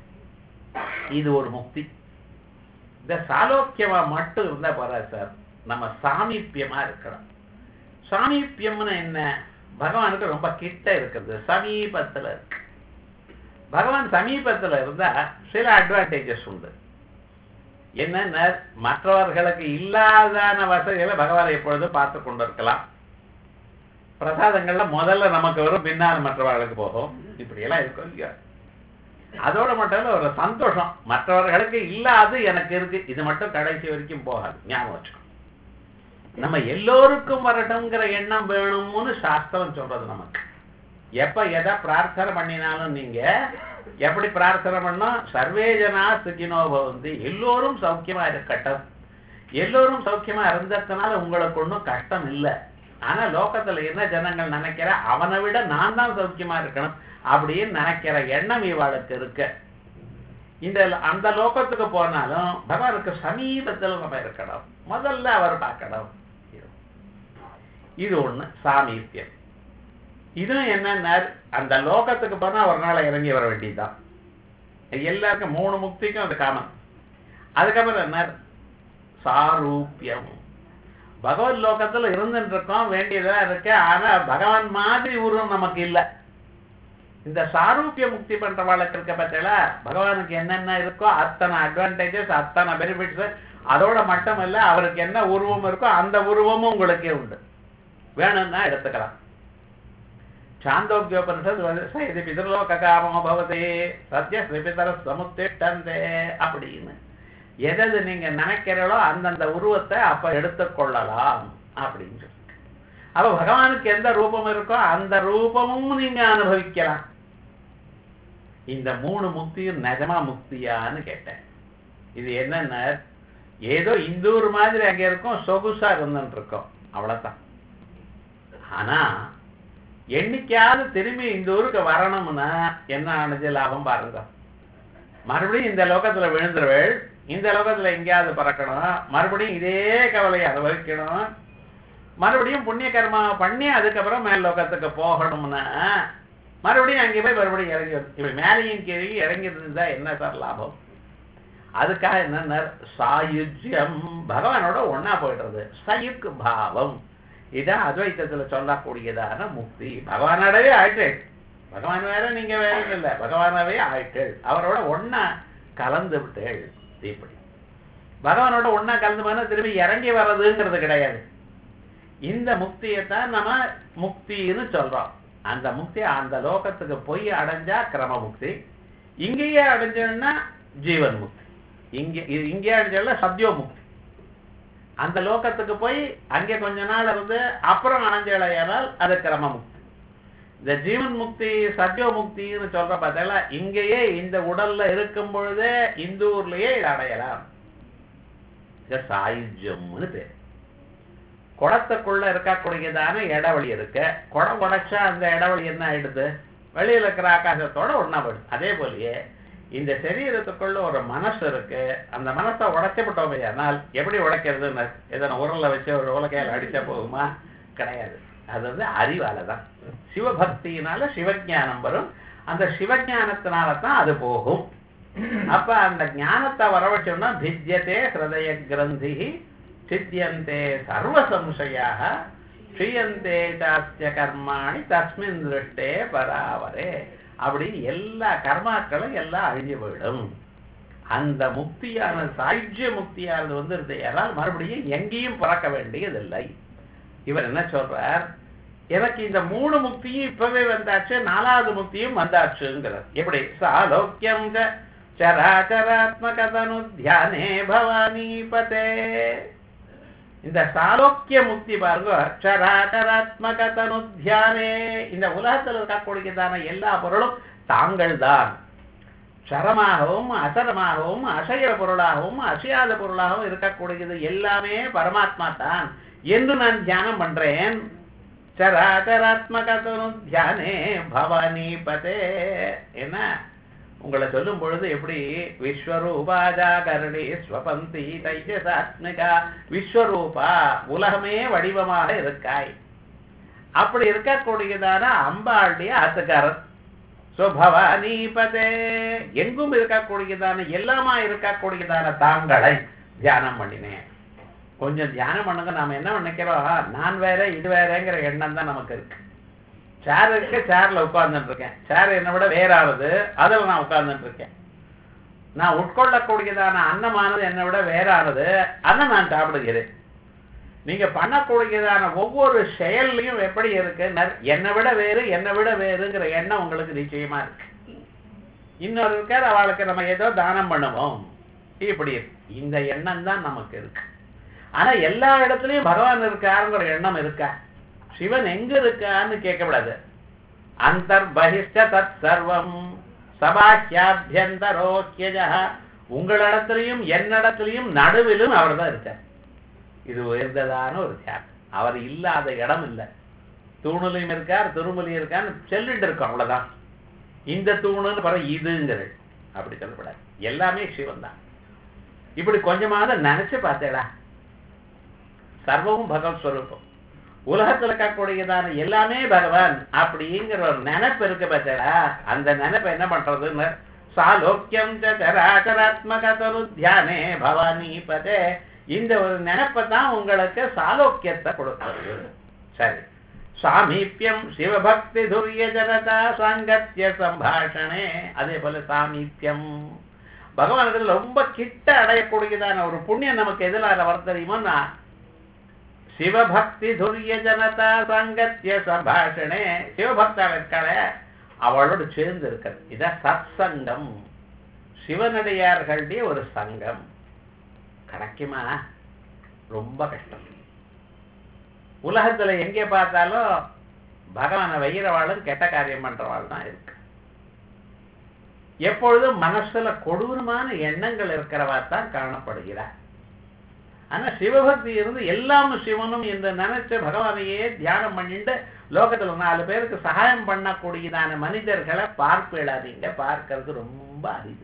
இது ஒரு முக்தி இந்த சாலோக்கியமா மட்டும் இருந்தா போறாது சார் நம்ம சாமீப்பியமா இருக்கணும் சாமீப்பியம்னு என்ன பகவானுக்கு ரொம்ப கிட்ட இருக்குது சமீபத்துல இருக்கு பகவான் சமீபத்துல இருந்தா சில அட்வான்டேஜஸ் உண்டு என்னன்னா மற்றவர்களுக்கு இல்லாதான வசதிகளை பகவானை எப்பொழுதும் பார்த்து கொண்டு இருக்கலாம் பிரசாதங்கள்ல முதல்ல நமக்கு வரும் பின்னால் மற்றவர்களுக்கு போகும் இப்படி எல்லாம் இருக்கும் இல்லையா அதோட மட்டும் இல்ல ஒரு சந்தோஷம் மற்றவர்களுக்கு இல்லாது எனக்கு இருக்கு இது மட்டும் கடைசி வரைக்கும் போகாது ஞாபகம் வச்சுக்கணும் நம்ம எல்லோருக்கும் வரட்டும்ங்கிற எண்ணம் வேணும்னு சாஸ்திரம் சொல்றது நமக்கு எப்ப எதை பிரார்த்தனை பண்ணினாலும் நீங்க எப்படி பிரார்த்தனை பண்ணோம் சர்வே ஜனா சுகினோ பவந்தி எல்லோரும் சௌக்கியமா இருக்கட்டும் எல்லோரும் சௌக்கியமா இருந்ததுனால உங்களுக்கு ஒன்றும் கஷ்டம் இல்லை ஆனா லோகத்துல என்ன ஜனங்கள் நினைக்கிற அவனை விட நான் தான் சௌக்கியமா இருக்கணும் அப்படின்னு நினைக்கிற எண்ணம் இவாளுக்கு இருக்கு இந்த அந்த லோகத்துக்கு போனாலும் பகவானுக்கு சமீபத்தில் நம்ம இருக்கணும் முதல்ல அவர் பார்க்கணும் இது ஒண்ணு சாமீபியம் இதுவும் என்னன்னா அந்த லோகத்துக்கு போனா ஒரு நாள் இறங்கி வர வேண்டியதுதான் எல்லாருக்கும் மூணு முக்திக்கும் அது காமன் அதுக்கப்புறம் என்ன சாரூபியம் பகவத் லோகத்துல இருந்துட்டு இருக்கோம் வேண்டியதெல்லாம் இருக்கு ஆனா பகவான் மாதிரி உருவம் நமக்கு இல்லை இந்த சாரூபிய முக்தி பண்றவாளுக்கு இருக்க பத்தில பகவானுக்கு என்னென்ன இருக்கோ அத்தனை அட்வான்டேஜஸ் அத்தனை பெனிஃபிட்ஸ் அதோட மட்டும் இல்ல அவருக்கு என்ன உருவம் இருக்கோ அந்த உருவமும் உங்களுக்கே உண்டு வேணும்னா எடுத்துக்கலாம் சாந்தோக்கியோபனிஷத் இது பிதர்லோக காமோ பவதே சத்ய ஸ்ரீபிதர சமுத்திட்டந்தே அப்படின்னு எதது நீங்க நினைக்கிறீங்களோ அந்தந்த உருவத்தை அப்ப எடுத்துக்கொள்ளலாம் அப்படின்னு சொல்லி அப்ப பகவானுக்கு எந்த ரூபம் இருக்கோ அந்த ரூபமும் நீங்க அனுபவிக்கலாம் இந்த மூணு முக்தியும் நிஜமா முக்தியான்னு கேட்டேன் இது என்னன்னா ஏதோ இந்தூர் மாதிரி அங்க இருக்கும் சொகுசா இருந்துட்டு இருக்கோம் அவ்வளவுதான் ஆனா என்னைக்காவது திரும்பி இந்த ஊருக்கு வரணும்னா என்ன ஆனது லாபம் பாருங்க மறுபடியும் இந்த லோகத்துல விழுந்துருவேள் இந்த லோகத்துல எங்கேயாவது பறக்கணும் மறுபடியும் இதே கவலையை அனுபவிக்கணும் மறுபடியும் புண்ணிய கர்மா பண்ணி அதுக்கப்புறம் மேல் லோகத்துக்கு போகணும்னா மறுபடியும் அங்கே போய் மறுபடியும் இறங்கி வந்து இப்படி மேலேயும் கீழே இறங்கி இருந்தா என்ன சார் லாபம் அதுக்காக என்ன சாயுஜ்யம் பகவானோட ஒன்னா போயிடுறது சயுக்கு பாவம் இதான் அத்வைத்தத்துல சொல்லக்கூடியதான முக்தி பகவானோடவே ஆயிட்டேள் பகவான் வேற நீங்க வேற இல்லை பகவானாவே ஆயிட்டேள் அவரோட ஒன்னா கலந்து விட்டேள் இப்படி பகவானோட ஒன்னா கலந்து போனா திரும்பி இறங்கி வர்றதுங்கிறது கிடையாது இந்த முக்தியை தான் நம்ம முக்தின்னு சொல்றோம் அந்த முக்தி அந்த லோகத்துக்கு போய் அடைஞ்சா கிரம முக்தி இங்கேயே அடைஞ்சோம்னா ஜீவன் முக்தி இங்கே இங்கே அடைஞ்சோம்னா சத்யோ முக்தி அந்த லோகத்துக்கு போய் அங்கே கொஞ்ச நாள் இருந்து அப்புறம் அணைஞ்சலையானால் அது கிரம முக்தி இந்த ஜீவன் முக்தி சத்யோ முக்தின்னு சொல்ற பார்த்தா இங்கேயே இந்த உடல்ல இருக்கும் பொழுதே இந்த ஊர்லயே இதை அடையலாம் இது சாயுஜ்யம்னு பேர் குடத்துக்குள்ள இருக்கக்கூடியதான இடவழி இருக்கு குடம் உடைச்சா அந்த இடவழி என்ன ஆயிடுது வெளியில இருக்கிற ஆகாசத்தோட ஒன்னா போயிடுது அதே போலயே இந்த சரீரத்துக்குள்ள ஒரு மனசு இருக்கு அந்த மனசை உடைச்சப்பட்டோமே ஆனால் எப்படி உடைக்கிறதுன்னு எதனா உரல்ல வச்சு ஒரு உலகையால் அடிச்சா போகுமா கிடையாது அது வந்து அறிவால தான் சிவபக்தியினால சிவஞானம் வரும் அந்த சிவஞானத்தினால தான் அது போகும் அப்ப அந்த ஞானத்தை வரவச்சோம்னா பித்தியதே ஹிருதய கிரந்தி சித்தியந்தே சர்வ சம்சயாக ஸ்ரீயந்தே சாஸ்திய கர்மாணி தஸ்மின் திருஷ்டே பராவரே அப்படின்னு எல்லா கர்மாக்களும் எல்லாம் அழிஞ்சு போயிடும் அந்த முக்தியான சாயுஜ்ய முக்தியானது வந்து யாரால் மறுபடியும் எங்கேயும் பிறக்க வேண்டியதில்லை இவர் என்ன சொல்றார் எனக்கு இந்த மூணு முக்தியும் இப்பவே வந்தாச்சு நாலாவது முக்தியும் வந்தாச்சுங்கிறார் எப்படி சாலோக்கியம் சராச்சராத்மகதனு தியானே பவானி பதே இந்த சாலோக்கிய முக்தி பாருங்க அக்ஷராட்டராத்மக தனுத்தியானே இந்த உலகத்தில் இருக்கக்கூடியதான எல்லா பொருளும் தாங்கள் தான் சரமாகவும் அசரமாகவும் அசைகிற பொருளாகவும் அசையாத பொருளாகவும் இருக்கக்கூடியது எல்லாமே பரமாத்மா தான் என்று நான் தியானம் பண்றேன் சராச்சராத்மகதனு தியானே பவானி பதே என்ன உங்களை சொல்லும் பொழுது எப்படி விஸ்வரூபாஜா கருணி ஸ்வபந்தி தைஜசாத்மிகா விஸ்வரூபா உலகமே வடிவமாக இருக்காய் அப்படி இருக்கக்கூடியதான அம்பாளுடைய ஆத்துக்காரன் சுபவானி பதே எங்கும் இருக்கக்கூடியதான எல்லாமா இருக்கக்கூடியதான தாங்களை தியானம் பண்ணினேன் கொஞ்சம் தியானம் பண்ணுங்க நாம என்ன நினைக்கிறோம் நான் வேற இது வேறங்கிற எண்ணம் தான் நமக்கு இருக்கு சேர் இருக்கு சேர்ல உட்கார்ந்துட்டு இருக்கேன் சேர் என்னை விட வேறானது அதில் நான் உட்கார்ந்துட்டு இருக்கேன் நான் உட்கொள்ளக்கூடியதான அன்னமானது என்னை விட வேறானது அதை நான் சாப்பிடுகிறேன் நீங்க பண்ணக்கூடியதான ஒவ்வொரு செயல்லையும் எப்படி இருக்கு நர்- என்னை விட வேறு என்னை விட வேறுங்கிற எண்ணம் உங்களுக்கு நிச்சயமா இருக்கு இன்னொரு இருக்கார் அவளுக்கு நம்ம ஏதோ தானம் பண்ணுவோம் இப்படி இருக்கு. இந்த எண்ணம் தான் நமக்கு இருக்கு ஆனா எல்லா இடத்துலயும் பகவான் இருக்காருங்கிற எண்ணம் இருக்கா சிவன் எங்க இருக்கான்னு கேட்கக்கூடாது அந்தர்பகிஷ்ட தத் சர்வம் சபாஹ்யாபியந்தரோக்கியஜ உங்களிடத்திலையும் என்னிடத்திலையும் நடுவிலும் அவர் தான் இருக்கார் இது உயர்ந்ததான ஒரு தியானம் அவர் இல்லாத இடம் இல்லை தூணுலையும் இருக்கார் திருமலையும் இருக்கான்னு சொல்லிட்டு இருக்கோம் அவ்வளவுதான் இந்த தூணுன்னு பிறகு இதுங்கிறது அப்படி சொல்லக்கூடாது எல்லாமே சிவன் தான் இப்படி கொஞ்சமாவது நினைச்சு பார்த்தேடா சர்வமும் பகவத் ஸ்வரூபம் உலகத்துல இருக்கக்கூடியதான எல்லாமே பகவான் அப்படிங்கிற ஒரு நினைப்பு இருக்கு பார்த்தேடா அந்த நினைப்பு என்ன பண்றதுன்னு சாலோக்கியம் சராச்சராத்மகதரு தியானே பவானி பதே இந்த ஒரு நினைப்பை தான் உங்களுக்கு சாலோக்கியத்தை கொடுக்கிறது சரி சாமீப்பியம் சிவபக்தி துரிய ஜனதா சாங்கத்திய சம்பாஷணே அதே போல சாமீப்பியம் பகவானிடத்துல ரொம்ப கிட்ட அடையக்கூடியதான ஒரு புண்ணியம் நமக்கு எதில் வர தெரியுமோன்னா சிவபக்தி துரிய ஜனதா சாங்கத்திய சம்பாஷணே சிவபக்தாள் இருக்காளே அவளோடு சேர்ந்து இருக்கிறது இதான் சத்சங்கம் சிவனடியார்களுடைய ஒரு சங்கம் கிடைக்குமா ரொம்ப கஷ்டம் உலகத்துல எங்கே பார்த்தாலும் பகவானை வைகிறவாளும் கெட்ட காரியம் பண்றவாள் தான் இருக்கு எப்பொழுதும் மனசுல கொடூரமான எண்ணங்கள் இருக்கிறவா தான் காணப்படுகிறார் ஆனா சிவபக்தி இருந்து எல்லாமும் சிவனும் என்று நினைச்சு பகவானையே தியானம் பண்ணிட்டு லோகத்துல நாலு பேருக்கு சகாயம் பண்ணக்கூடியதான மனிதர்களை பார்ப்பிடாதீங்க பார்க்கறது ரொம்ப அரிது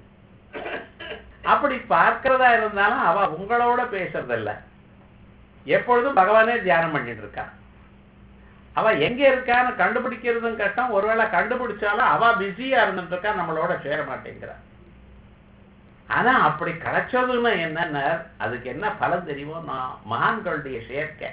அப்படி பார்க்கிறதா இருந்தாலும் அவ உங்களோட பேசுறதில்ல எப்பொழுதும் பகவானே தியானம் பண்ணிட்டு இருக்கா அவ எங்க இருக்கான்னு கண்டுபிடிக்கிறதும் கஷ்டம் ஒருவேளை கண்டுபிடிச்சாலும் அவ பிஸியா இருந்துட்டு இருக்கா நம்மளோட சேர மாட்டேங்கிறா ஆனா அப்படி கிடைச்சதுன்னா என்னன்னா அதுக்கு என்ன பலன் தெரியுமோ நான் மகான்களுடைய சேர்க்கை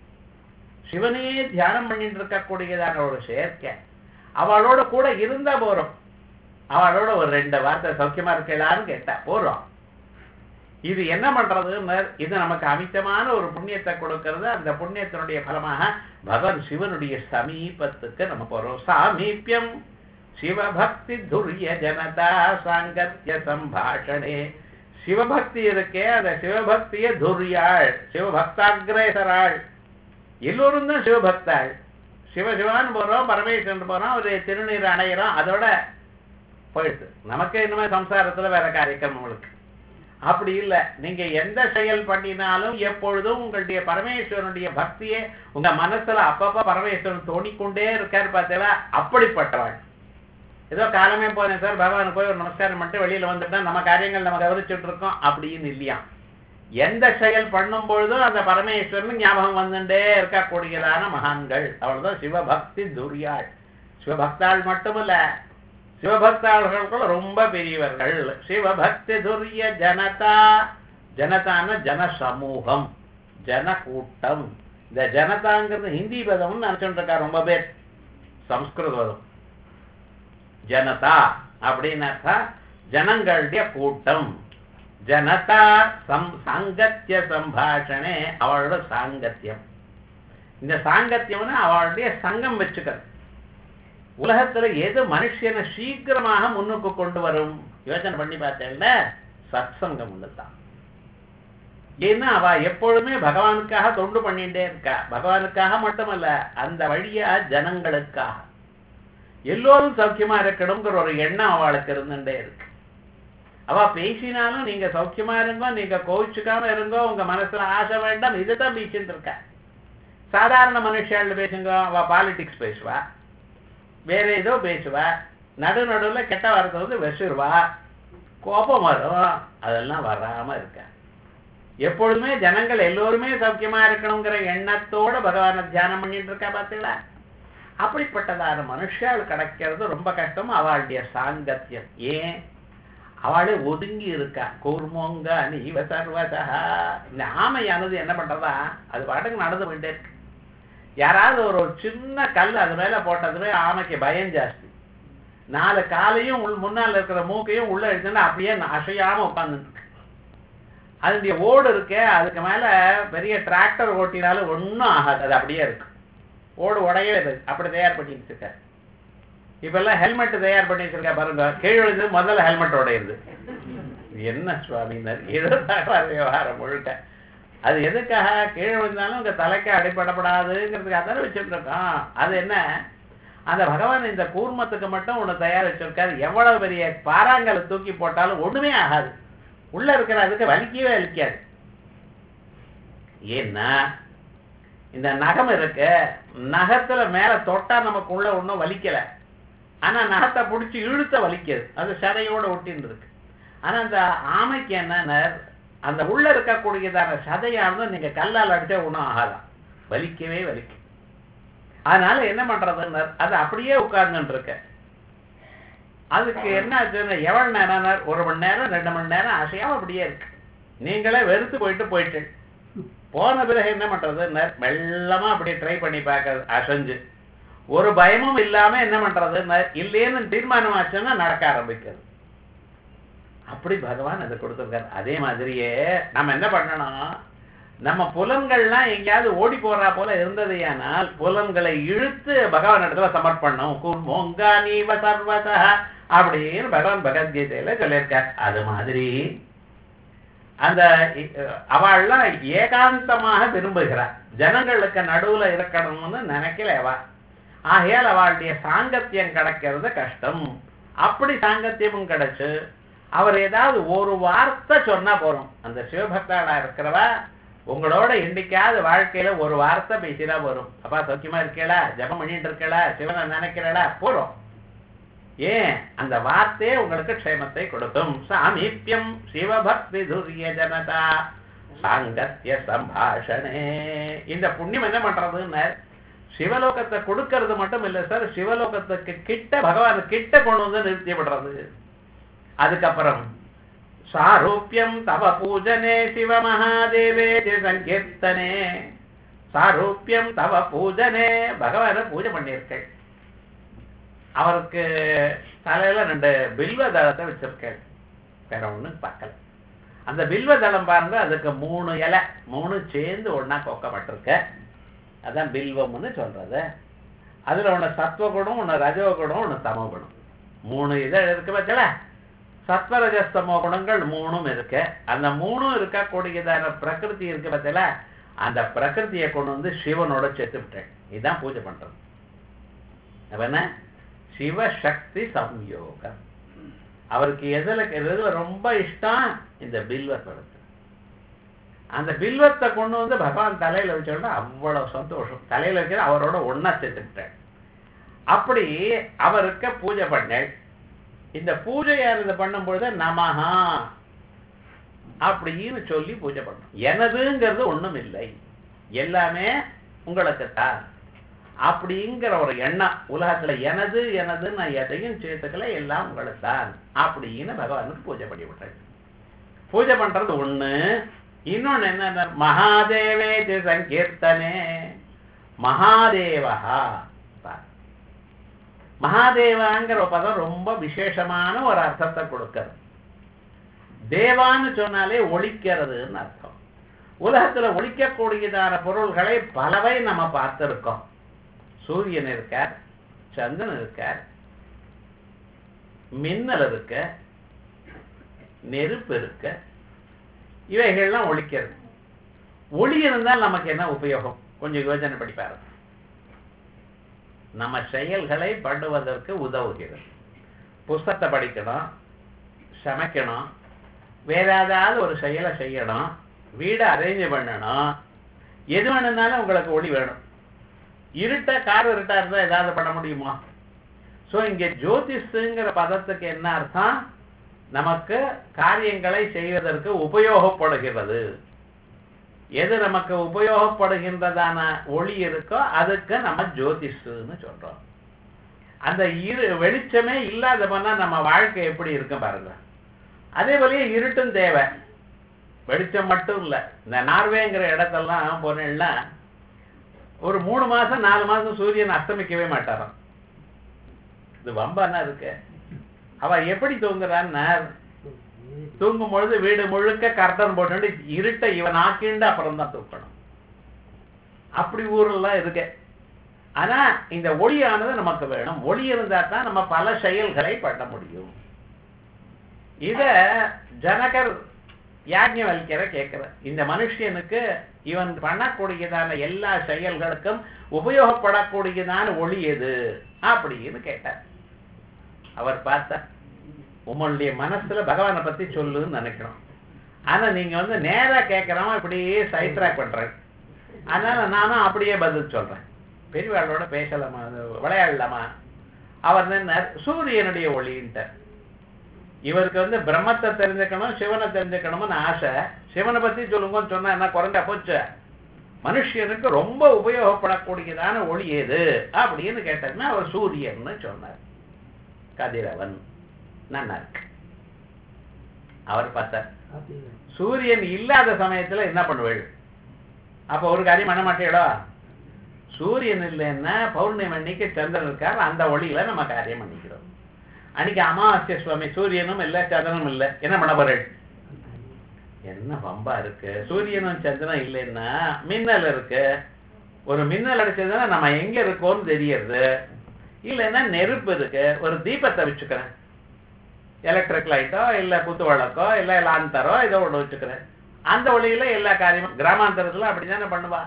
சிவனையே தியானம் பண்ணிட்டு இருக்கக்கூடியதான ஒரு சேர்க்கை அவளோட கூட இருந்தா போறோம் அவளோட ஒரு ரெண்டு வார்த்தை சௌக்கியமா இருக்கலான்னு கேட்டா போறோம் இது என்ன பண்றதுன்னு இது நமக்கு அமித்தமான ஒரு புண்ணியத்தை கொடுக்கிறது அந்த புண்ணியத்தினுடைய பலமாக பகவான் சிவனுடைய சமீபத்துக்கு நம்ம போறோம் சாமீபியம் சிவபக்தி துரிய ஜனதா சாங்கத்திய சம்பாஷணே சிவபக்தி இருக்கே அந்த சிவபக்திய துரியாள் சிவபக்தாகிரேசராள் எல்லோரும் தான் சிவபக்தாள் சிவசிவான்னு போறோம் பரமேஸ்வரன் போறோம் ஒரு திருநீர் அடையிறோம் அதோட போயிடுது நமக்கு இனிமே சம்சாரத்துல வேற காரியக்கிரமம் இருக்கு அப்படி இல்லை நீங்க எந்த செயல் பண்ணினாலும் எப்பொழுதும் உங்களுடைய பரமேஸ்வரனுடைய பக்தியே உங்க மனசுல அப்பப்ப பரமேஸ்வரன் தோணிக்கொண்டே இருக்காரு பார்த்தீங்களா அப்படிப்பட்டவள் ஏதோ காலமே போனேன் சார் பகவானுக்கு போய் ஒரு நமஸ்காரம் பண்ணிட்டு வெளியில வந்துட்டா நம்ம காரியங்கள் நம்ம கவனிச்சுட்டு இருக்கோம் அப்படின்னு இல்லையா எந்த செயல் பண்ணும் பொழுதும் அந்த பரமேஸ்வரன் ஞாபகம் வந்துட்டே இருக்கக்கூடியதான மகான்கள் அவள்தான் சிவபக்தி துரியாள் சிவபக்தாள் மட்டுமல்ல சிவபக்தாளர்களுக்குள்ள ரொம்ப பெரியவர்கள் சிவபக்தி துரிய ஜனதா ஜனதான ஜன சமூகம் ஜன கூட்டம் இந்த ஜனதாங்கிறது ஹிந்தி பதம்னு நினைச்சுட்டு இருக்கா ரொம்ப பேர் சம்ஸ்கிருத பதம் ஜனதா அப்படின்னாக்கா ஜனங்களுடைய கூட்டம் ஜனதா சம் சாங்கத்திய சம்பாஷணே அவளோட சாங்கத்தியம் இந்த சாங்கத்தியம்னா அவளுடைய சங்கம் வச்சுக்கிறது உலகத்துல எது மனுஷனை சீக்கிரமாக முன்னுக்கு கொண்டு வரும் யோசனை பண்ணி பார்த்தேன்ல சத்சங்கம் தான் ஏன்னா அவ எப்பொழுதுமே பகவானுக்காக தொண்டு பண்ணிட்டே இருக்கா பகவானுக்காக மட்டுமல்ல அந்த வழியா ஜனங்களுக்காக எல்லோரும் சௌக்கியமா இருக்கணுங்கிற ஒரு எண்ணம் அவளுக்கு இருந்துட்டே இருக்கு அவ பேசினாலும் நீங்க சௌக்கியமா இருங்கோ நீங்க கோவிச்சுக்காம இருங்கோ உங்க மனசுல ஆசை வேண்டாம் இதுதான் பேசிட்டு இருக்கா சாதாரண மனுஷாள் பேசுங்க அவ பாலிடிக்ஸ் பேசுவா வேற ஏதோ பேசுவா நடு நடுவுல கெட்ட வார்த்தை வந்து வெசிடுவா கோபம் வரும் அதெல்லாம் வராம இருக்க எப்பொழுதுமே ஜனங்கள் எல்லோருமே சௌக்கியமா இருக்கணுங்கிற எண்ணத்தோட பகவானை தியானம் பண்ணிட்டு இருக்கா பார்த்தீங்களா அப்படிப்பட்டதான மனுஷால் கிடைக்கிறது ரொம்ப கஷ்டம் அவளுடைய சாங்கத்தியம் ஏன் அவளே ஒதுங்கி இருக்கா கூர்மோங்க நீவ சர்வதா இந்த ஆமையானது என்ன பண்றதா அது பாட்டுக்கு நடந்து போயிட்டே இருக்கு யாராவது ஒரு ஒரு சின்ன கல் அது மேல போட்டதுமே ஆமைக்கு பயம் ஜாஸ்தி நாலு காலையும் உள் முன்னால் இருக்கிற மூக்கையும் உள்ள எடுத்துன்னா அப்படியே அசையாம உட்காந்துட்டு இருக்கு அதனுடைய ஓடு இருக்கே அதுக்கு மேல பெரிய டிராக்டர் ஓட்டினாலும் ஒன்றும் ஆகாது அது அப்படியே இருக்கு ஓடு உடையவே இருக்கு அப்படி தயார் பண்ணி வச்சிருக்காரு இப்பெல்லாம் ஹெல்மெட் தயார் பண்ணி வச்சிருக்கா பாருங்க கீழ் விழுந்து முதல்ல ஹெல்மெட் உடையுது என்ன சுவாமினர் ஏதோ தகவல் விவகாரம் முழுக்க அது எதுக்காக கீழே விழுந்தாலும் உங்க தலைக்கு அடிப்படப்படாதுங்கிறதுக்காக தானே வச்சிருக்கோம் அது என்ன அந்த பகவான் இந்த கூர்மத்துக்கு மட்டும் ஒண்ணு தயார் வச்சிருக்காரு எவ்வளவு பெரிய பாறாங்கலை தூக்கி போட்டாலும் ஒண்ணுமே ஆகாது உள்ள இருக்கிற அதுக்கு வலிக்கவே வலிக்காது ஏன்னா இந்த நகம் இருக்கு நகத்துல மேல தொட்டா நமக்கு உள்ள ஒன்றும் வலிக்கல ஆனா நகத்தை பிடிச்சி இழுத்த வலிக்குது அது சதையோட ஒட்டின்னு இருக்கு ஆனா அந்த ஆமைக்கு என்னன்னா அந்த உள்ள இருக்கக்கூடியதான சதையானது நீங்க கல்லால் அடிச்சா ஒன்றும் ஆகாதான் வலிக்கவே வலிக்கும் அதனால என்ன பண்றதுன்னு அது அப்படியே உட்கார்ந்துட்டு இருக்க அதுக்கு என்ன ஆச்சுன்னா எவ்வளவு நேரம் ஒரு மணி நேரம் ரெண்டு மணி நேரம் அசையாம அப்படியே இருக்கு நீங்களே வெறுத்து போயிட்டு போயிட்டு போன பிறகு என்ன பண்றது மெல்லமா அப்படி ட்ரை பண்ணி பார்க்கறது அசைஞ்சு ஒரு பயமும் இல்லாம என்ன பண்றது இல்லைன்னு தீர்மானம் ஆச்சுன்னா நடக்க ஆரம்பிக்கிறது அப்படி பகவான் அதை கொடுத்துருக்காரு அதே மாதிரியே நம்ம என்ன பண்ணணும் நம்ம புலன்கள்லாம் எங்கேயாவது ஓடி போறா போல இருந்ததையானால் புலன்களை இழுத்து பகவான் இடத்துல சமர்ப்பணம் குர்மோங்கா நீவ சர்வதா அப்படின்னு பகவான் பகவத்கீதையில சொல்லியிருக்கார் அது மாதிரி அந்த அவள்லாம் ஏகாந்தமாக விரும்புகிறார் ஜனங்களுக்கு நடுவுல இருக்கணும்னு நினைக்கல அவ ஆகையால் அவளுடைய சாங்கத்தியம் கிடைக்கிறது கஷ்டம் அப்படி சாங்கத்தியமும் கிடைச்சு அவர் ஏதாவது ஒரு வார்த்தை சொன்னா போறோம் அந்த சிவபக்தாளா இருக்கிறவா உங்களோட என்னைக்காவது வாழ்க்கையில ஒரு வார்த்தை பேசினா வரும் அப்பா சௌக்கியமா இருக்கேளா ஜபம் பண்ணிட்டு இருக்கேளா சிவனை நினைக்கிறேளா போறோம் ஏன் அந்த வார்த்தையே உங்களுக்கு க்ஷேமத்தை கொடுக்கும் சாமீபியம் சிவபக்தி துரிய ஜனதா சாங்கத்திய சம்பாஷணே இந்த புண்ணியம் என்ன பண்றதுன்னு சிவலோகத்தை கொடுக்கறது மட்டும் இல்ல சார் சிவலோகத்துக்கு கிட்ட பகவான் கிட்ட கொண்டு வந்து நிறுத்தி விடுறது அதுக்கப்புறம் சாரூபியம் தவ பூஜனே சிவ மகாதேவே சங்கீர்த்தனே சாரூபியம் தவ பூஜனே பகவான பூஜை பண்ணியிருக்கேன் அவருக்கு தலையில ரெண்டு பில்வ தளத்தை வச்சிருக்கேன் வேற ஒண்ணு பார்க்கல அந்த பில்வ தளம் பாருங்க அதுக்கு மூணு இலை மூணு சேர்ந்து ஒன்னா கொக்கப்பட்டிருக்க அதான் பில்வம்னு சொல்றது அதுல ஒண்ணு சத்வகுணம் ஒண்ணு ரஜோகுணம் ஒண்ணு தமோகுணம் மூணு இதழ் இருக்கு பார்த்தல சத்வரஜஸ்தமோ குணங்கள் மூணும் இருக்கு அந்த மூணும் இருக்கக்கூடியதான பிரகிருதி இருக்கு பார்த்தல அந்த பிரகிருதியை கொண்டு வந்து சிவனோட சேர்த்து விட்டேன் இதுதான் பூஜை பண்றது அப்ப என்ன சிவசக்தி சம்யோகம் அவருக்கு எதுல எதுல ரொம்ப இஷ்டம் இந்த பில்வத்தை அந்த பில்வத்தை கொண்டு வந்து பகவான் தலையில வச்சோன்னா அவ்வளவு சந்தோஷம் தலையில வைக்கிற அவரோட ஒன்னா சேர்த்துக்கிட்டேன் அப்படி அவருக்கு பூஜை பண்ணேன் இந்த பூஜையானது பண்ணும்பொழுது நமஹா அப்படின்னு சொல்லி பூஜை பண்ணணும் எனதுங்கிறது ஒண்ணும் இல்லை எல்லாமே உங்களுக்கு தான் அப்படிங்கிற ஒரு எண்ணம் உலகத்துல எனது எனது நான் எதையும் சேர்த்துக்கல எல்லாம் உங்களுக்கு தான் அப்படின்னு பகவானுக்கு பூஜை பண்ணி விட்டேன் பூஜை பண்றது ஒண்ணு இன்னொன்னு என்ன மகாதேவே சங்கீர்த்தனே மகாதேவஹா மகாதேவாங்கிற பதம் ரொம்ப விசேஷமான ஒரு அர்த்தத்தை கொடுக்கிறது தேவான்னு சொன்னாலே ஒழிக்கிறதுன்னு அர்த்தம் உலகத்துல ஒழிக்கக்கூடியதான பொருள்களை பலவை நம்ம பார்த்திருக்கோம் சூரியன் இருக்கார் சந்திரன் இருக்கார் மின்னல் இருக்க நெருப்பு இருக்க இவைகள்லாம் ஒழிக்கிறது ஒளி இருந்தால் நமக்கு என்ன உபயோகம் கொஞ்சம் யோசனை பண்ணி பாருங்க நம்ம செயல்களை பண்ணுவதற்கு உதவுகிறது புஸ்தகத்தை படிக்கணும் சமைக்கணும் வேற ஏதாவது ஒரு செயலை செய்யணும் வீடை அரேஞ்ச் பண்ணணும் எது வேணும்னாலும் உங்களுக்கு ஒளி வேணும் இருட்ட கார் இருட்டா இருந்தா ஏதாவது பண்ண முடியுமா சோ இங்க ஜோதிஷுங்கிற பதத்துக்கு என்ன அர்த்தம் நமக்கு காரியங்களை செய்வதற்கு உபயோகப்படுகிறது எது நமக்கு உபயோகப்படுகின்றதான ஒளி இருக்கோ அதுக்கு நம்ம ஜோதிஷுன்னு சொல்றோம் அந்த இரு வெளிச்சமே இல்லாத பண்ணா நம்ம வாழ்க்கை எப்படி இருக்கும் பாருங்க அதே போலயே இருட்டும் தேவை வெளிச்சம் மட்டும் இல்ல இந்த நார்வேங்கிற இடத்தெல்லாம் போனேன்னா ஒரு மூணு மாசம் நாலு மாசம் சூரியன் அஸ்தமிக்கவே மாட்டாராம் இது வம்பானா இருக்கு அவ எப்படி தூங்குறான்னா தூங்கும் பொழுது வீடு முழுக்க கர்டன் போட்டு இருட்டை இவன் ஆக்கிண்டு அப்புறம் தான் தூக்கணும் அப்படி ஊரெல்லாம் இருக்கு ஆனா இந்த ஒளியானது நமக்கு வேணும் ஒளி இருந்தா தான் நம்ம பல செயல்களை பண்ண முடியும் இத ஜனகர் யாஜ்ஞவல்கிற கேட்கிற இந்த மனுஷனுக்கு இவன் பண்ணக்கூடியதான எல்லா செயல்களுக்கும் உபயோகப்படக்கூடியதான ஒளி எது அப்படின்னு கேட்டார் அவர் பார்த்தார் உங்களுடைய மனசுல பகவானை பத்தி சொல்லுன்னு நினைக்கணும் ஆனா நீங்க வந்து நேரா கேட்கறவன் இப்படியே சைட்ராக் பண்றேன் அதனால நானும் அப்படியே பதில் சொல்றேன் பெரியவாளோட பேசலாமா அது விளையாடலாமா அவர் என்ன சூரியனுடைய ஒளின்ட்டார் இவருக்கு வந்து பிரம்மத்தை தெரிஞ்சுக்கணும் சிவனை தெரிஞ்சுக்கணும்னு ஆசை சிவனை பத்தி சொல்லுங்கன்னு சொன்னா என்ன குறைஞ்சா போச்சு மனுஷனுக்கு ரொம்ப உபயோகப்படக்கூடியதான ஒளி எது அப்படின்னு கேட்டதுன்னா அவர் சூரியன்னு சொன்னார் கதிரவன் நல்லா இருக்கு அவர் பார்த்தார் சூரியன் இல்லாத சமயத்துல என்ன பண்ணுவேள் அப்ப ஒரு காரியம் பண்ண மாட்டேடோ சூரியன் இல்லைன்னா பௌர்ணமி அன்னைக்கு சந்திரன் இருக்கார் அந்த ஒளியில நம்ம காரியம் பண்ணிக்கிறோம் அன்னைக்கு அமாவாசை சுவாமி சூரியனும் இல்ல சந்திரனும் இல்ல என்ன பண்ண போறேன் என்ன வம்பா இருக்கு சூரியனும் சந்திரனும் இல்லைன்னா மின்னல் இருக்கு ஒரு மின்னல் அடிச்சதுன்னா நம்ம எங்க இருக்கோம்னு தெரியறது இல்லைன்னா நெருப்பு இருக்கு ஒரு தீபத்தை வச்சுக்கிறேன் எலக்ட்ரிக் லைட்டோ இல்ல குத்து விளக்கோ இல்ல லாந்தரோ ஏதோ ஒண்ணு வச்சுக்கிறேன் அந்த வழியில எல்லா காரியமும் கிராமாந்தரத்துல அப்படிதானே பண்ணுவா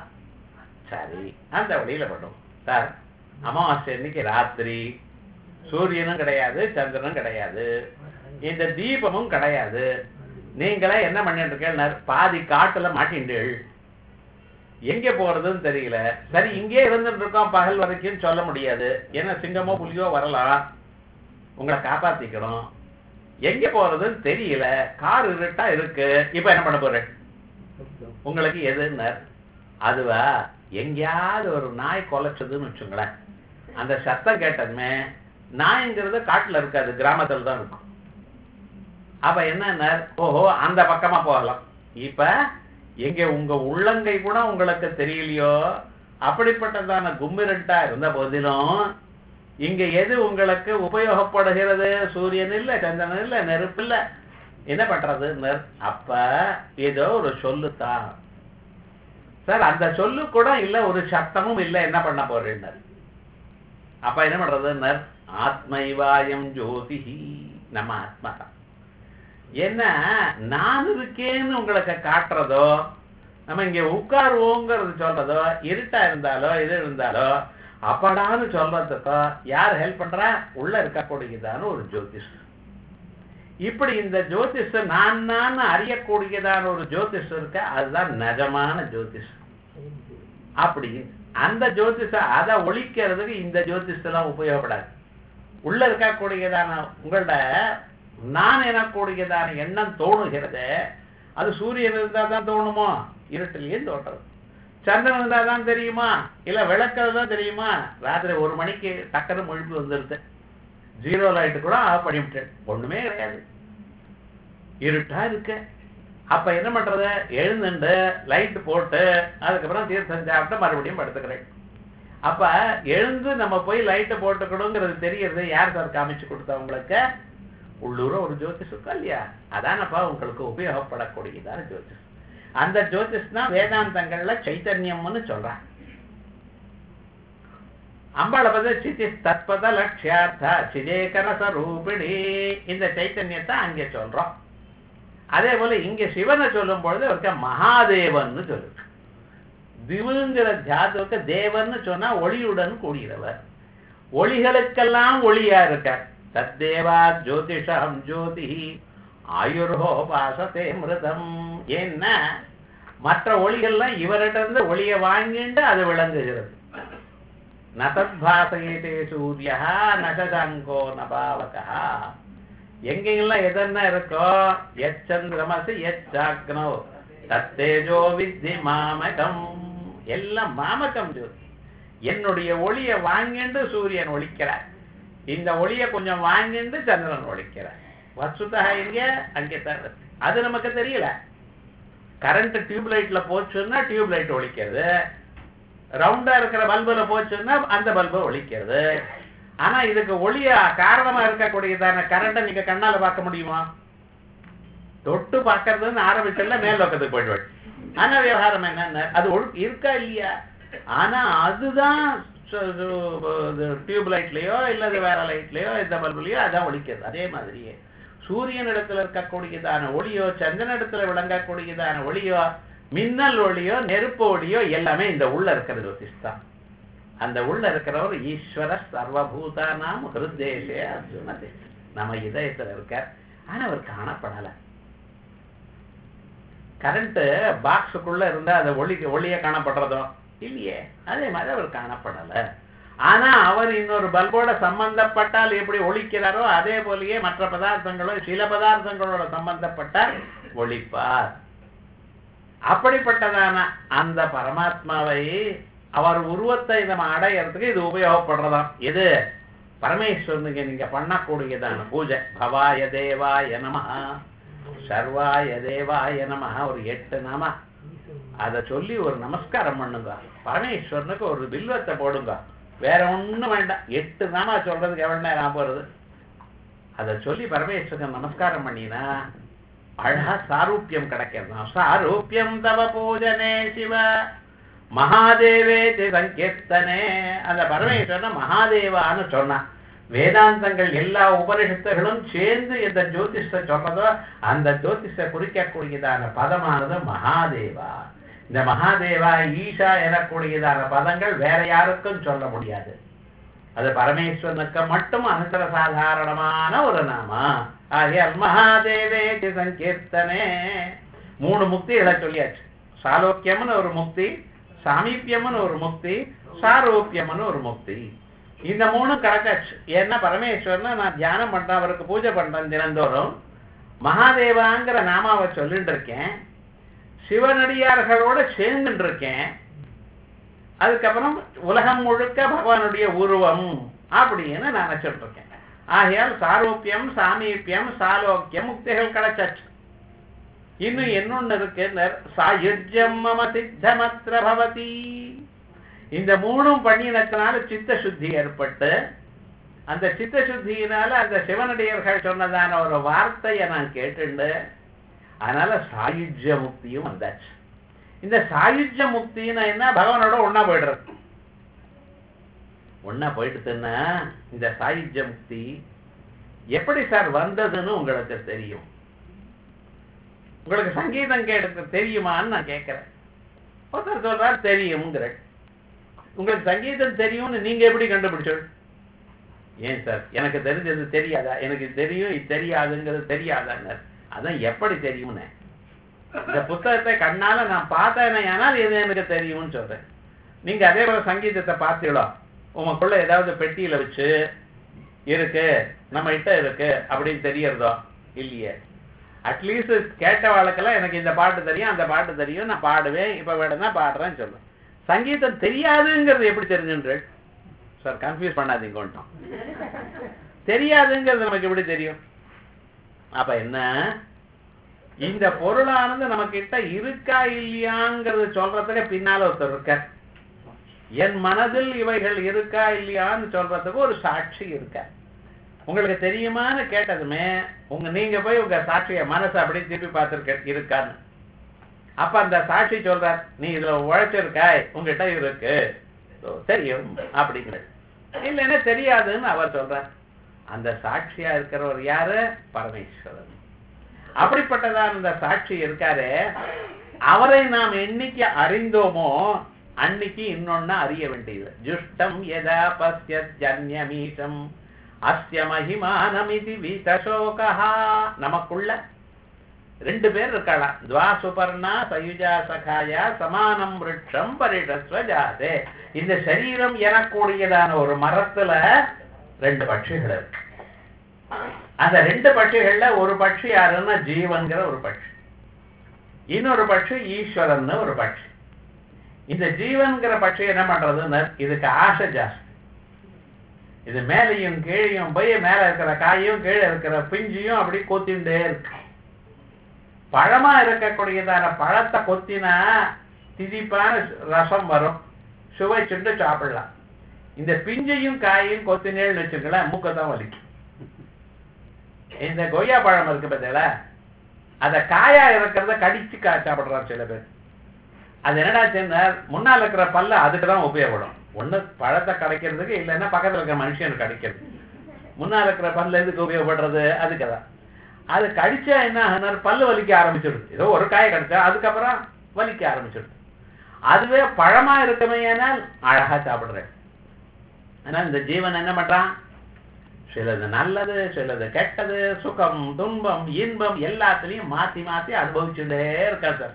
சரி அந்த வழியில பண்ணுவோம் சார் அமாவாசை அன்னைக்கு ராத்திரி சூரியனும் கிடையாது சந்திரனும் கிடையாது இந்த தீபமும் கிடையாது நீங்களே என்ன பண்ணிட்டு இருக்கேன் பாதி காட்டுல மாட்டின்றீள் எங்க போறதுன்னு தெரியல சரி இங்கே இருந்துட்டு இருக்கோம் பகல் வரைக்கும் சொல்ல முடியாது ஏன்னா சிங்கமோ புலியோ வரலாம் உங்களை காப்பாத்திக்கணும் எங்க போறதுன்னு தெரியல கார் இருட்டா இருக்கு இப்ப என்ன பண்ண போறேன் உங்களுக்கு எதுன்னு அதுவா எங்கேயாவது ஒரு நாய் கொலைச்சதுன்னு வச்சுங்களேன் அந்த சத்தம் கேட்டதுமே நாய்ங்கிறது காட்டுல இருக்காது கிராமத்துல தான் இருக்கும் அப்ப என்ன ஓஹோ அந்த பக்கமா போகலாம் இப்ப எங்க உங்க உள்ளங்கை கூட உங்களுக்கு தெரியலையோ அப்படிப்பட்டதான கும்மிரட்டா இருந்த போதிலும் இங்க எது உங்களுக்கு உபயோகப்படுகிறது சூரியன் இல்ல சந்திரன் இல்ல நெருப்பு இல்ல என்ன பண்றது அப்ப ஏதோ ஒரு சொல்லுத்தான் சார் அந்த சொல்லு கூட இல்ல ஒரு சத்தமும் இல்ல என்ன பண்ண போறேன் அப்ப என்ன பண்றது ஆத்மைவாயம் ஜோதிஹி நம்ம ஆத்மா தான் என்ன நான் இருக்கேன்னு உங்களுக்கு காட்டுறதோ நம்ம இங்க உட்காருவோங்கிறது சொல்றதோ இருட்டா இருந்தாலோ இது இருந்தாலோ அப்படான்னு சொல்றதுக்கோ யார் ஹெல்ப் பண்றா உள்ள இருக்கக்கூடியதான ஒரு ஜோதிஷ் இப்படி இந்த ஜோதிஷ நான் நான் அறியக்கூடியதான ஒரு ஜோதிஷ் இருக்க அதுதான் நிஜமான ஜோதிஷ் அப்படி அந்த ஜோதிஷ அதை ஒழிக்கிறதுக்கு இந்த ஜோதிஷ் எல்லாம் உபயோகப்படாது உள்ள இருக்கக்கூடியதான உங்களோட நான் எனக்கூடியதான எண்ணம் தோணுகிறது அது சூரியன் இருந்தா தான் தோணுமோ இருட்டிலேயே தோன்றது சந்திரன் இருந்தா தான் தெரியுமா இல்ல விளக்கிறது தான் தெரியுமா ராத்திரி ஒரு மணிக்கு டக்குனு முழிப்பு வந்துருது ஜீரோ லைட்டு கூட ஆஃப் பண்ணிவிட்டேன் ஒண்ணுமே கிடையாது இருட்டா இருக்கு அப்ப என்ன பண்றது எழுந்துண்டு லைட் போட்டு அதுக்கப்புறம் தீர்த்தம் சாப்பிட்டு மறுபடியும் படுத்துக்கிறேன் அப்ப எழுந்து நம்ம போய் லைட்டை போட்டுக்கணுங்கிறது தெரியறது யார் சார் காமிச்சு கொடுத்தா உங்களுக்கு உள்ளூர ஒரு ஜோதிஷ் இருக்கா இல்லையா அதானப்பா உங்களுக்கு உபயோகப்படக்கூடியதான ஜோதிஷ் அந்த ஜோதிஷ் தான் வேதாந்தங்கள்ல சைத்தன்யம்னு சொல்றான் அம்பாளை பத்தி சிதி தத்பத லட்சியார்த்தா சிதேகரச ரூபிணி இந்த சைத்தன்யத்தை அங்கே சொல்றோம் அதே போல இங்க சிவனை சொல்லும் பொழுது அவருக்கு மகாதேவன் சொல்லுது திவுங்கிற தியாதுவுக்கு தேவன்னு சொன்னா ஒளியுடன் கூடியவர் ஒளிகளுக்கெல்லாம் ஒளியா இருக்கார் தத்தேவா ஜோதிஷம் ஜோதி ஆயுர்ஹோ பாசத்தே மிருதம் ஏன்னா மற்ற ஒளிகள்லாம் இவர்கிட்ட இருந்து ஒளியை வாங்கிட்டு அது விளங்குகிறது நதத்பாசயதே சூரியா நகதங்கோ நபாவகா எங்கெங்கெல்லாம் எதென்ன இருக்கோ எச்சந்திரமசி எச்சாக்னோ தத்தேஜோ வித்தி மாமகம் எல்லாம் மாமகம் ஜோதி என்னுடைய ஒளியை வாங்கிண்டு சூரியன் ஒளிக்கிறார் இந்த ஒளியை கொஞ்சம் வாங்கிண்டு சந்திரன் ஒளிக்கிறார் வசுதா எங்க அங்கே தான் இருக்கு. அது நமக்கு தெரியல கரண்ட் டியூப் லைட்ல போச்சுன்னா டியூப் லைட் ஒழிக்கிறது ரவுண்டா இருக்கிற பல்புல போச்சுன்னா அந்த பல்பு ஒழிக்கிறது ஆனா இதுக்கு ஒளிய காரணமா இருக்கக்கூடியதான கரண்ட்டை நீங்க கண்ணால பார்க்க முடியுமா தொட்டு பார்க்கறதுன்னு ஆரம்பிச்சல மேல் பக்கத்துக்கு போயிடுவாள் ஆனா விவகாரம் என்ன அது ஒழு- இருக்கா இல்லையா ஆனா அதுதான் டியூப் லைட்லயோ இல்லது வேற லைட்லயோ இந்த பல்புலயோ அதான் ஒழிக்கிறது அதே மாதிரியே சூரியனிடத்துல இருக்கக்கூடியதான ஒளியோ சந்திரனிடத்துல விளங்கக்கூடியதான ஒளியோ மின்னல் ஒளியோ நெருப்பு ஒளியோ எல்லாமே இந்த உள்ள இருக்கிறது ஜோதிஷ் தான் அந்த உள்ள இருக்கிறவர் ஈஸ்வர சர்வபூதானாம் ஹிருத்தேசே அர்ஜுன நம்ம இதயத்துல இருக்கார் ஆனா அவர் காணப்படல கரண்ட் பாக்ஸுக்குள்ள இருந்தா அது ஒளி ஒளிய காணப்படுறதோ இல்லையே அதே மாதிரி அவர் காணப்படல ஆனா அவர் இன்னொரு பல்போட சம்பந்தப்பட்டால் எப்படி ஒழிக்கிறாரோ அதே போலயே மற்ற பதார்த்தங்களோ சில பதார்த்தங்களோட சம்பந்தப்பட்டால் ஒழிப்பார் அப்படிப்பட்டதான அந்த பரமாத்மாவை அவர் உருவத்தை நம்ம அடையறதுக்கு இது உபயோகப்படுறதாம் எது பரமேஸ்வரனுக்கு நீங்க பண்ணக்கூடியதான பூஜை பவாய தேவாய நமஹ சர்வாய தேவாய நமஹ ஒரு எட்டு நாம அதை சொல்லி ஒரு நமஸ்காரம் பண்ணுங்க பரமேஸ்வரனுக்கு ஒரு பில்வத்தை போடுங்க வேற ஒண்ணும் வேண்டாம் எட்டு நாமா சொல்றதுக்கு எவ்வளவு நேரம் ஆக போறது அதை சொல்லி பரமேஸ்வரன் நமஸ்காரம் பண்ணினா அழகா சாரூபியம் கிடைக்கிறது சாரூபியம் தவ பூஜனே சிவ மகாதேவே சங்கீர்த்தனே அந்த பரமேஸ்வரன் மகாதேவான்னு சொன்னான் வேதாந்தங்கள் எல்லா உபனிஷத்துகளும் சேர்ந்து எந்த ஜோதிஷ சொல்றதோ அந்த ஜோதிஷ குறிக்கக்கூடியதான பதமானது மகாதேவா இந்த மகாதேவா ஈஷா எனக்கூடியதான பதங்கள் வேற யாருக்கும் சொல்ல முடியாது அது பரமேஸ்வரனுக்கு மட்டும் அனந்தர சாதாரணமான ஒரு நாமா ஆகையால் மகாதேவே சங்கீர்த்தனே மூணு முக்திகளை சொல்லியாச்சு சாலோக்கியம்னு ஒரு முக்தி சாமீபியம்னு ஒரு முக்தி சாரோக்கியம்னு ஒரு முக்தி இந்த மூணும் கிடைச்சாச்சு ஏன்னா பரமேஸ்வரனை நான் தியானம் பண்றேன் அவருக்கு பூஜை பண்றேன் தினந்தோறும் மகாதேவாங்கிற நாமாவை சொல்லிட்டு இருக்கேன் சிவனடியார்களோட சேர்ந்துட்டு இருக்கேன் அதுக்கப்புறம் உலகம் முழுக்க பகவானுடைய உருவம் அப்படின்னு நான் நினைச்சிட்டு இருக்கேன் ஆகையால் சாரோக்கியம் சாமீபியம் சாலோக்கியம் முக்திகள் கிடைச்சாச்சு இன்னும் என்னொன்னு இருக்கு சாயுஜ்யம் மம சித்தமத்ர பவதி இந்த மூணும் பண்ணினத்தினால சித்த சுத்தி ஏற்பட்டு அந்த சித்த சுத்தியினால அந்த சிவனடியர்கள் சொன்னதான ஒரு வார்த்தையை நான் கேட்டுண்டு அதனால சாயுஜ்ய முக்தியும் வந்தாச்சு இந்த சாயுஜ்ய முக்தின்னா என்ன பகவானோட ஒன்னா போயிடுறது ஒன்னா போயிட்டுன்னா இந்த சாயுஜ்ய முக்தி எப்படி சார் வந்ததுன்னு உங்களுக்கு தெரியும் உங்களுக்கு சங்கீதம் கேட்க தெரியுமான்னு நான் கேட்கிறேன் ஒருத்தர் சொல்றார் தெரியுங்கிற உங்களுக்கு சங்கீதம் தெரியும்னு நீங்க எப்படி கண்டுபிடிச்சோம் ஏன் சார் எனக்கு தெரிஞ்சது தெரியாதா எனக்கு தெரியும் இது தெரியாதுங்கிறது தெரியாதாங்க அதான் எப்படி தெரியும்னு இந்த புத்தகத்தை கண்ணால நான் பார்த்தேனே ஆனால் இது எனக்கு தெரியும்னு சொல்றேன் நீங்க அதே போல சங்கீதத்தை பார்த்தீங்களோ உங்களுக்குள்ள ஏதாவது பெட்டியில வச்சு இருக்கு நம்ம கிட்ட இருக்கு அப்படின்னு தெரியறதோ இல்லையே அட்லீஸ்ட் கேட்ட வாழ்க்கெல்லாம் எனக்கு இந்த பாட்டு தெரியும் அந்த பாட்டு தெரியும் நான் பாடுவேன் இப்ப வேணும்னா பாடுறேன்னு சொல்லுவேன் சங்கீதம் தெரியாதுங்கிறது எப்படி தெரிஞ்சுன்ற சார் கன்ஃபியூஸ் பண்ணாதீங்க கொண்டோம் தெரியாதுங்கிறது நமக்கு எப்படி தெரியும் அப்ப என்ன இந்த பொருளானது நம்ம கிட்ட இருக்கா இல்லையாங்கிறது சொல்றதுக்கு பின்னால ஒருத்தர் இருக்கார் என் மனதில் இவைகள் இருக்கா இல்லையான்னு சொல்றதுக்கு ஒரு சாட்சி இருக்க உங்களுக்கு தெரியுமான்னு கேட்டதுமே உங்க நீங்க போய் உங்க சாட்சிய மனசை அப்படியே திருப்பி பார்த்துருக்க இருக்கான்னு அப்ப அந்த சாட்சி சொல்றார் நீ இதுல உழைச்சிருக்காய் உங்ககிட்ட இருக்கு So, தெரியும் அப்படிங்கிறது இல்லைன்னா தெரியாதுன்னு அவர் சொல்றார் அந்த சாட்சியா இருக்கிறவர் யாரு பரமேஸ்வரன் அப்படிப்பட்டதான் அந்த சாட்சி இருக்காரு அவரை நாம் என்னைக்கு அறிந்தோமோ அன்னைக்கு இன்னொன்னு அறிய வேண்டியது ஜுஷ்டம் யதா பசியத் ஜன்யமீசம் அஸ்ய மகிமானமிதி வீதசோகா நமக்குள்ள ரெண்டு பேர் இருக்கலாம் துவா சுபர்ணா சயுஜா சகாயா சமானம் விருட்சம் பரிடஸ்வ ஜாதே இந்த சரீரம் எனக்கூடியதான ஒரு மரத்துல ரெண்டு பட்சிகள் இருக்கு அந்த ரெண்டு பட்சிகள்ல ஒரு பட்சி யாருன்னா ஜீவன்கிற ஒரு பட்சி இன்னொரு பட்சி ஈஸ்வரன் ஒரு பட்சி இந்த ஜீவன்கிற பட்சி என்ன பண்றதுன்னு இதுக்கு ஆசை ஜாஸ்தி இது மேலையும் கீழையும் போய் மேல இருக்கிற காயும் கீழே இருக்கிற பிஞ்சியும் அப்படி கொத்திண்டே இருக்கு பழமா இருக்கக்கூடியதான பழத்தை கொத்தினா திதிப்பான ரசம் வரும் சுவைச்சுட்டு சாப்பிடலாம் இந்த பிஞ்சையும் காயும் கொத்தினேன்னு வச்சுங்களேன் மூக்கத்தான் வலிக்கும் இந்த கொய்யா பழம் இருக்கு பார்த்தீங்களா அத காயா இருக்கிறத கடிச்சு கா சாப்பிடுறாரு சில பேர் அது என்னடா சொன்னார் முன்னால் இருக்கிற பல்ல அதுக்கு தான் உபயோகப்படும் ஒண்ணு பழத்தை கிடைக்கிறதுக்கு இல்லைன்னா பக்கத்துல இருக்கிற மனுஷனுக்கு கிடைக்கிறது முன்னால் இருக்கிற பல்ல எதுக்கு உபயோகப்படுறது அதுக்கு தான் அது கடிச்சா என்ன ஆகுனார் பல்லு வலிக்க ஆரம்பிச்சிடுது ஏதோ ஒரு காயை கடிச்சா அதுக்கப்புறம் வலிக்க ஆரம்பிச்சிடுது அதுவே பழமா இருக்கமே ஏனால் அழகா சாப்பிடுறேன் ஆனா இந்த ஜீவன் என்ன பண்றான் சிலது நல்லது சிலது கெட்டது சுகம் துன்பம் இன்பம் எல்லாத்துலயும் மாத்தி மாத்தி அனுபவிச்சுட்டே இருக்கா சார்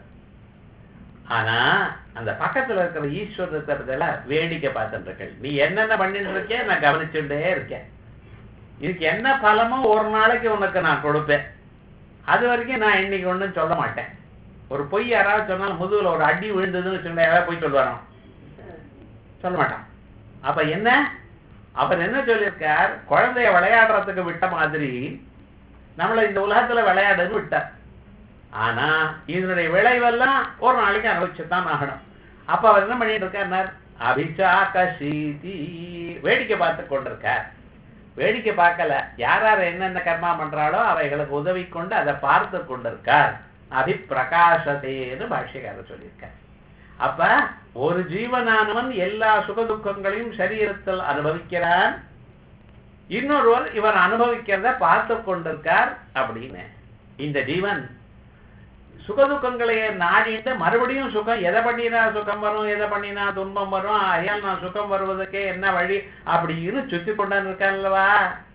ஆனா அந்த பக்கத்துல இருக்கிற ஈஸ்வரத்தை வேடிக்கை பார்த்துட்டு இருக்கேன் நீ என்னென்ன பண்ணிட்டு இருக்கே நான் கவனிச்சுட்டே இருக்கேன் இதுக்கு என்ன பலமோ ஒரு நாளைக்கு உனக்கு நான் கொடுப்பேன் அது வரைக்கும் நான் இன்னைக்கு ஒண்ணும் சொல்ல மாட்டேன் ஒரு பொய் யாராவது சொன்னாலும் முதுகுல ஒரு அடி விழுந்ததுன்னு சொன்னா யாராவது போய் சொல்லுவாரோ சொல்ல மாட்டான் அப்ப என்ன அவர் என்ன சொல்லியிருக்கார் குழந்தைய விளையாடுறதுக்கு விட்ட மாதிரி நம்மளை இந்த உலகத்துல விளையாடுன்னு விட்டார் ஆனா இதனுடைய விளைவெல்லாம் ஒரு நாளைக்கு அனுபவிச்சுதான் ஆகணும் அப்ப அவர் என்ன பண்ணிட்டு இருக்கார் அபிஷாகசீதி வேடிக்கை பார்த்து கொண்டிருக்கார் வேடிக்கை பார்க்கல யார் யார் என்னென்ன கர்மா பண்றாளோ அவைகளுக்கு உதவி கொண்டு அதை பார்த்து கொண்டிருக்கார் அபிப்பிரகாசத்தேன்னு பாஷ்யக்காரர் சொல்லியிருக்கார் அப்ப ஒரு ஜீவனானவன் எல்லா சுக துக்கங்களையும் சரீரத்தில் அனுபவிக்கிறான் இன்னொருவர் இவர் அனுபவிக்கிறத பார்த்து கொண்டிருக்கார் அப்படின்னு இந்த ஜீவன் சுகதுக்கங்களையே நாடிட்டு மறுபடியும் சுகம் எதை பண்ணினா சுகம் வரும் எதை பண்ணினா துன்பம் வரும் அயால் நான் சுகம் வருவதற்கே என்ன வழி அப்படின்னு சுத்தி கொண்டாந்து இருக்கான்லவா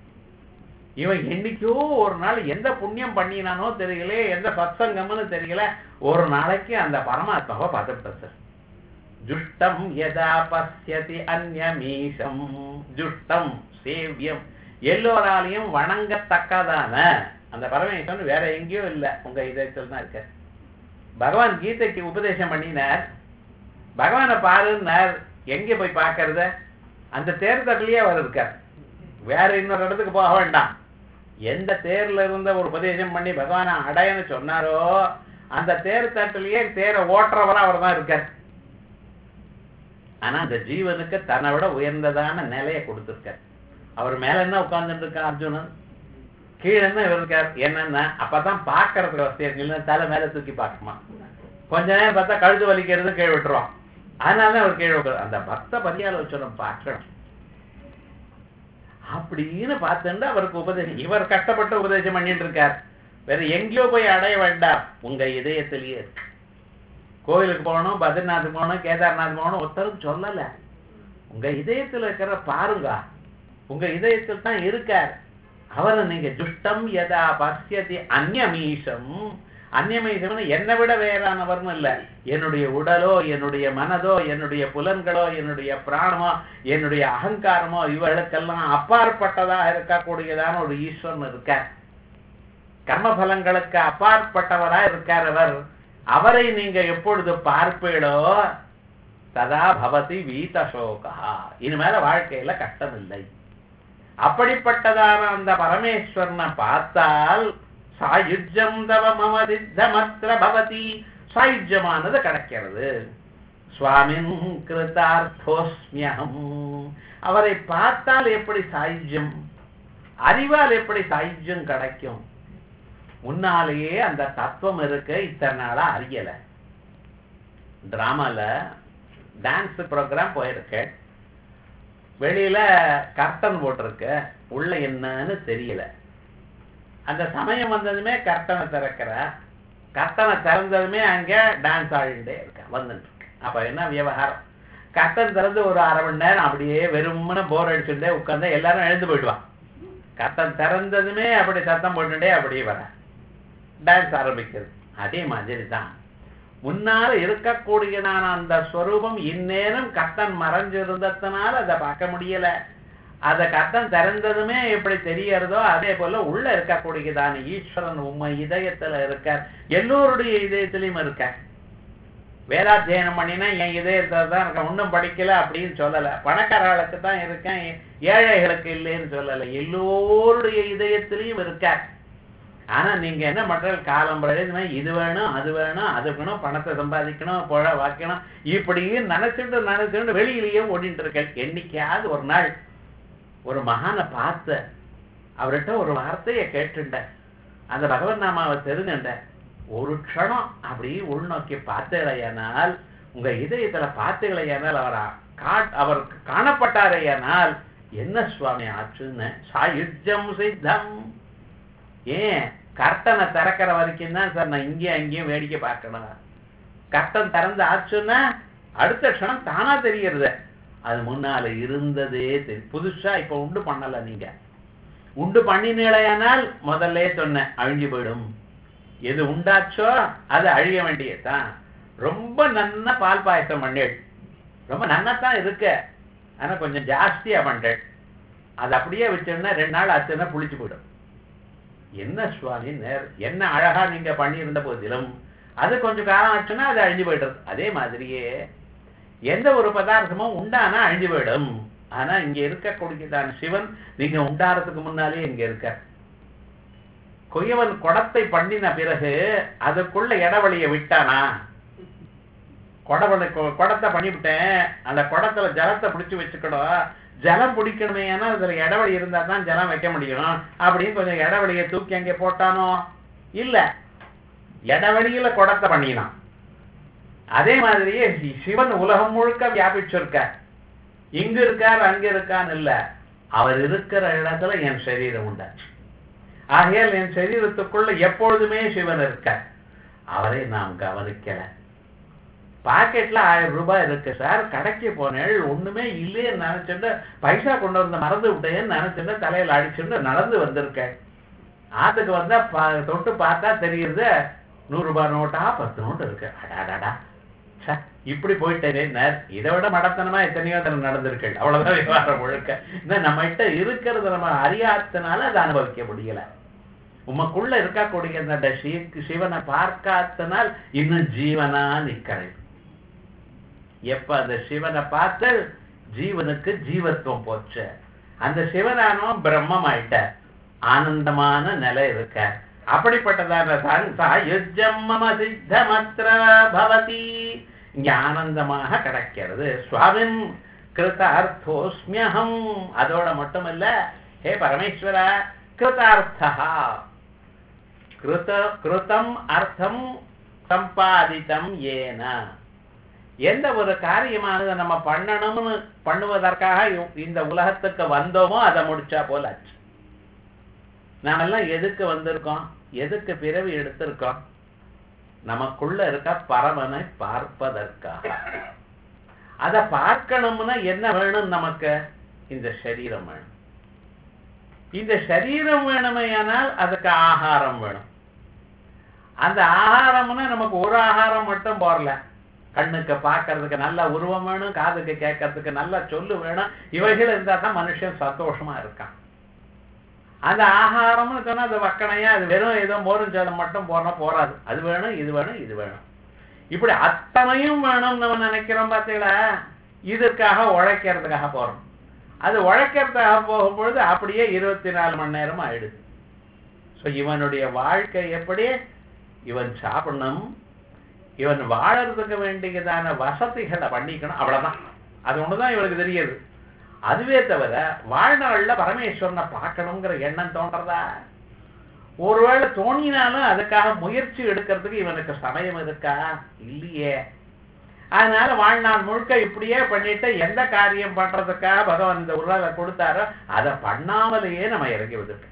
இவன் என்னைக்கோ ஒரு நாள் எந்த புண்ணியம் பண்ணினானோ தெரியல எந்த சத்சங்கம்னு தெரியல ஒரு நாளைக்கு அந்த பரமாத்மாவை பார்த்துட்டு சார் ஜுஷ்டம் யதா பசியதி அந்யமீசம் ஜுஷ்டம் சேவியம் எல்லோராலையும் வணங்கத்தக்கதான அந்த பரமேஸ்வரன் வேற எங்கேயோ இல்லை உங்க இதயத்தில் தான் இருக்க பகவான் கீதைக்கு உபதேசம் பண்ணினார் பகவானை பாருன்னார் எங்க போய் பார்க்கறத அந்த தேர்தட்லயே அவர் இருக்கார் வேற இன்னொரு இடத்துக்கு போக வேண்டாம் எந்த தேர்ல இருந்த ஒரு உபதேசம் பண்ணி பகவானை அடையன்னு சொன்னாரோ அந்த தேர் தட்டிலேயே தேரை ஓட்டுறவரா அவர் தான் இருக்கார் ஆனா அந்த ஜீவனுக்கு தன்னை விட உயர்ந்ததான நிலையை கொடுத்திருக்கார் அவர் மேல என்ன உட்கார்ந்துட்டு இருக்கா அர்ஜுனன் கீழே என்ன இவர் இருக்கார் என்னன்னா அப்பதான் பாக்குறதுக்கு வசதியா இருக்கு இல்லைன்னா தலை மேல தூக்கி பார்க்கணுமா கொஞ்ச நேரம் பார்த்தா கழுத்து வலிக்கிறது கீழே விட்டுருவான் அதனால அவர் கீழே உட்கார் அந்த பக்த பரியாலோச்சனம் பார்க்கணும் அப்படின்னு பார்த்துட்டு அவருக்கு உபதேசம் இவர் கஷ்டப்பட்டு உபதேசம் பண்ணிட்டு இருக்கார் வேற எங்கேயோ போய் அடைய வேண்டாம் உங்க இதயத்திலேயே இருக்கு கோயிலுக்கு போகணும் பத்ரிநாத் போகணும் கேதார்நாத் போகணும் ஒருத்தரும் சொல்லல உங்க இதயத்துல இருக்கிற பாருங்க உங்க இதயத்தில் தான் இருக்கார் அவரை நீங்க துஷ்டம் யதா பசியதி அந்யமீசம் அந்நியமீசம்னு என்னை விட வேறானவர்னு இல்ல என்னுடைய உடலோ என்னுடைய மனதோ என்னுடைய புலன்களோ என்னுடைய பிராணமோ என்னுடைய அகங்காரமோ இவர்களுக்கெல்லாம் அப்பாற்பட்டதாக இருக்கக்கூடியதான ஒரு ஈஸ்வரன் இருக்கார் கர்மபலங்களுக்கு அப்பாற்பட்டவரா இருக்கார் அவர் அவரை நீங்க எப்பொழுது பார்ப்பீளோ ததா பவதி வீதசோகா இனிமேல வாழ்க்கையில கஷ்டம் இல்லை அப்படிப்பட்டதான அந்த பரமேஸ்வரனை பார்த்தால் சாயுஜ்யம் தவ மமதித்தமத்திர பவதி சாயுஜ்யமானது கிடைக்கிறது சுவாமின் கிருதார்த்தோஸ்மியம் அவரை பார்த்தால் எப்படி சாயுஜ்யம் அறிவால் எப்படி சாயுஜ்யம் கிடைக்கும் முன்னாலேயே அந்த தத்துவம் இருக்க இத்தனை நாளா அறியல டிராமால டான்ஸ் ப்ரோக்ராம் போயிருக்கேன் வெளியில கர்டன் போட்டிருக்க உள்ள என்னன்னு தெரியல அந்த சமயம் வந்ததுமே கர்த்தனை திறக்கிற கர்த்தனை திறந்ததுமே அங்க டான்ஸ் ஆடிண்டே இருக்க வந்துட்டு இருக்கு அப்ப என்ன விவகாரம் கத்தன் திறந்து ஒரு அரை மணி நேரம் அப்படியே வெறுமனே போர் அடிச்சுட்டே உட்கார்ந்தா எல்லாரும் எழுந்து போயிடுவான் கத்தன் திறந்ததுமே அப்படி சத்தம் போட்டுட்டே அப்படியே வர டான்ஸ் ஆரம்பிக்கிறது அதே மாதிரி தான் முன்னால இருக்கக்கூடியதான அந்த ஸ்வரூபம் இந்நேரம் கத்தன் மறைஞ்சிருந்ததுனால அதை பார்க்க முடியல அத கத்தன் திறந்ததுமே எப்படி தெரியறதோ அதே போல உள்ள இருக்கக்கூடியதான ஈஸ்வரன் உண்மை இதயத்துல இருக்கார் எல்லோருடைய இதயத்திலையும் இருக்கார் வேதாத்தியனம் பண்ணினா என் இதயத்துல தான் இருக்கேன் ஒன்றும் படிக்கல அப்படின்னு சொல்லல பணக்காரர்களுக்கு தான் இருக்கேன் ஏழைகளுக்கு இல்லைன்னு சொல்லல எல்லோருடைய இதயத்திலையும் இருக்கார் ஆனா நீங்க என்ன பண்றது காலம் பழைய இது வேணும் அது வேணும் அது வேணும் பணத்தை சம்பாதிக்கணும் புழ வாக்கணும் இப்படியே நினைச்சுட்டு நினைச்சுட்டு வெளியிலேயே ஓடிட்டு இருக்கேன் என்னைக்காவது ஒரு நாள் ஒரு மகானை பார்த்த அவர்கிட்ட ஒரு வார்த்தையை கேட்டுட்டேன் அந்த பகவன் நாமாவை தெரிஞ்சுட்டேன் ஒரு க்ஷணம் அப்படி உள்நோக்கி பார்த்தேடையானால் உங்க இதயத்துல பார்த்தீங்களேயானால் அவர் காட் அவர் காணப்பட்டாரேயானால் என்ன சுவாமி ஆச்சுன்னு சாயுஜம் சித்தம் ஏன் கர்த்தனை திறக்கிற வரைக்கும் தான் சார் நான் இங்கேயும் அங்கேயும் வேடிக்கை பார்க்கணும் கர்த்தன் திறந்து ஆச்சுன்னா அடுத்த க்ஷணம் தானா தெரியறது அது முன்னால இருந்ததே தெரியும் புதுசா இப்ப உண்டு பண்ணல நீங்க உண்டு பண்ணினீழையானால் முதல்ல சொன்னேன் அழிஞ்சு போயிடும் எது உண்டாச்சோ அது அழிய வேண்டியதுதான் ரொம்ப நன்னா பால் பாயசம் பண்ணேள் ரொம்ப நன்னாத்தான் இருக்க ஆனா கொஞ்சம் ஜாஸ்தியா பண்றேன் அது அப்படியே வச்சோம்னா ரெண்டு நாள் ஆச்சுன்னா புளிச்சு போயிடும் என்ன சுவாமி நேர் என்ன அழகா நீங்க பண்ணியிருந்த போதிலும் அது கொஞ்சம் காலம் ஆச்சுன்னா அது அழிஞ்சு போயிடுறது அதே மாதிரியே எந்த ஒரு பதார்த்தமும் உண்டானா அழிஞ்சு போயிடும் ஆனா இங்க இருக்கக்கூடியதான சிவன் நீங்க உண்டாறதுக்கு முன்னாலே இங்க இருக்க கொய்யவன் குடத்தை பண்ணின பிறகு அதுக்குள்ள இடவழிய விட்டானா குடவளை குடத்தை பண்ணிவிட்டேன் அந்த குடத்துல ஜலத்தை பிடிச்சு வச்சுக்கணும் ஜலம் பிடிக்கணுமே ஏன்னா அதுல இடவழி இருந்தா தான் ஜலம் வைக்க முடியும் அப்படின்னு கொஞ்சம் இடவழியை தூக்கி அங்கே போட்டானோ இல்ல இடவழியில குடத்தை பண்ணினான் அதே மாதிரியே சி- சிவன் உலகம் முழுக்க வியாபிச்சிருக்கார் இங்க இருக்கார் அங்க இருக்கான்னு இல்ல அவர் இருக்கிற இடத்துல என் சரீரம் உண்டாச்சு ஆகையால் என் சரீரத்துக்குள்ள எப்பொழுதுமே சிவன் இருக்கார் அவரை நாம் கவனிக்கல பாக்கெட்ல ஆயிரம் ரூபாய் இருக்கு சார் கடைக்கு போனேள் ஒண்ணுமே இல்லையேன்னு நினைச்சுட்டு பைசா கொண்டு வந்து மறந்து விட்டேன்னு நினைச்சுட்டு தலையில அடிச்சுட்டு நடந்து வந்திருக்கேன் ஆத்துக்கு வந்தா பா- தொட்டு பார்த்தா தெரியுது நூறு ரூபாய் நோட்டா பத்து நோட்டு இருக்கு அடாடாடா ச்சே, இப்படி போயிட்டேனே இதை விட மடத்தனமா எத்தனையோ தரம் நடந்திருக்கு அவ்வளவுதான் விவகாரம் முழுக்க இன்னும் நம்ம கிட்ட இருக்கிறத நம்ம அறியாதனால அதை அனுபவிக்க முடியல உமக்குள்ள இருக்கக்கூடிய அந்த சி- சிவனை பார்க்காதனால் இன்னும் ஜீவனா நிக்கிறேன் எப்ப அந்த சிவனை பார்த்து ஜீவனுக்கு ஜீவத்துவம் போச்சு அந்த சிவனானவன் பிரம்மம் ஆயிட்ட ஆனந்தமான நிலை இருக்க அப்படிப்பட்டதான சா- சாயுஜ்யம் மம சித்தமத்ர பவதி இங்க ஆனந்தமாக கிடைக்கிறது சுவாமின் கிருதார்த்தோஸ்மியகம் அதோட மட்டுமல்ல ஹே பரமேஸ்வரா கிருதார்த்தா கிருத கிருதம் அர்த்தம் சம்பாதித்தம் ஏன எந்த ஒரு காரியமானது நம்ம பண்ணணும்னு பண்ணுவதற்காக இ- இந்த உலகத்துக்கு வந்தோமோ அதை முடிச்சா போல ஆச்சு நாமெல்லாம் எதுக்கு வந்திருக்கோம் எதுக்கு பிறவி எடுத்திருக்கோம் நமக்குள்ள இருக்க பரமனை பார்ப்பதற்காக அதை பார்க்கணும்னா என்ன வேணும் நமக்கு இந்த சரீரம் வேணும் இந்த சரீரம் வேணுமையானால் அதுக்கு ஆகாரம் வேணும் அந்த ஆகாரம்னா நமக்கு ஒரு ஆகாரம் மட்டும் போறல கண்ணுக்கு பார்க்கறதுக்கு நல்ல உருவம் வேணும் காதுக்கு கேட்கறதுக்கு நல்ல சொல்லு வேணும் இவைகள் இருந்தா தான் மனுஷன் சந்தோஷமா இருக்கான் அந்த ஆகாரம்னு சொன்னா அது வக்கணையா அது வெறும் ஏதோ மோரும் சோளம் மட்டும் போனா போறாது அது வேணும் இது வேணும் இது வேணும் இப்படி அத்தனையும் வேணும் நம்ம நினைக்கிறோம் பார்த்தீங்களா இதற்காக உழைக்கிறதுக்காக போறோம் அது உழைக்கிறதுக்காக போகும்பொழுது அப்படியே இருபத்தி நாலு மணி நேரம் ஆயிடுது ஸோ இவனுடைய வாழ்க்கை எப்படி இவன் சாப்பிடணும் இவன் வாழறதுக்கு வேண்டியதான வசதிகளை பண்ணிக்கணும் அவ்வளவுதான் அது ஒண்ணுதான் இவனுக்கு தெரியுது அதுவே தவிர வாழ்நாள்ல பரமேஸ்வரனை பார்க்கணுங்கிற எண்ணம் தோன்றதா ஒருவேளை தோணினாலும் அதுக்காக முயற்சி எடுக்கிறதுக்கு இவனுக்கு சமயம் இருக்கா இல்லையே அதனால வாழ்நாள் முழுக்க இப்படியே பண்ணிட்டு எந்த காரியம் பண்றதுக்காக பகவான் இந்த உலக கொடுத்தாரோ அதை பண்ணாமலேயே நம்ம இறங்கி வந்துட்டோம்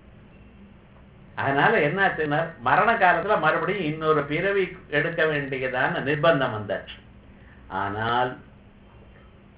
அதனால என்னாச்சுன்னா மரண காலத்துல மறுபடியும் இன்னொரு பிறவி எடுக்க வேண்டியதான நிர்பந்தம் வந்தாச்சு ஆனால்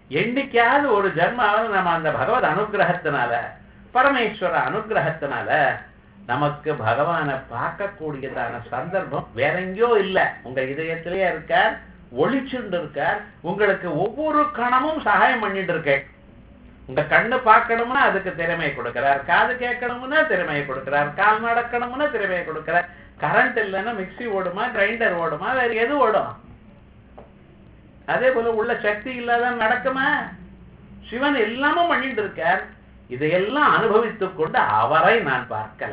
என்னைக்காவது ஒரு ஜென்மாவது நம்ம அந்த பகவத் அனுகிரகத்தினால பரமேஸ்வர அனுகிரகத்தினால நமக்கு பகவானை பார்க்கக்கூடியதான சந்தர்ப்பம் வேற எங்கேயோ இல்லை உங்க இதயத்திலேயே இருக்கார் ஒளிச்சுண்டு இருக்கார் உங்களுக்கு ஒவ்வொரு கணமும் சகாயம் பண்ணிட்டு இருக்கேன் உங்க கண்ணு பார்க்கணும்னா அதுக்கு திறமையை கொடுக்கிறார் காது கேட்கணும்னா திறமையை கொடுக்கிறார் கால் நடக்கணும்னா திறமையை கொடுக்கிறார் கரண்ட் இல்லைன்னா மிக்ஸி ஓடுமா கிரைண்டர் ஓடுமா வேற எது ஓடும் அதே போல உள்ள சக்தி இல்லாத நடக்குமா சிவன் எல்லாமும் பண்ணிட்டு இருக்கார் இதையெல்லாம் அனுபவித்துக் கொண்டு அவரை நான் பார்க்கல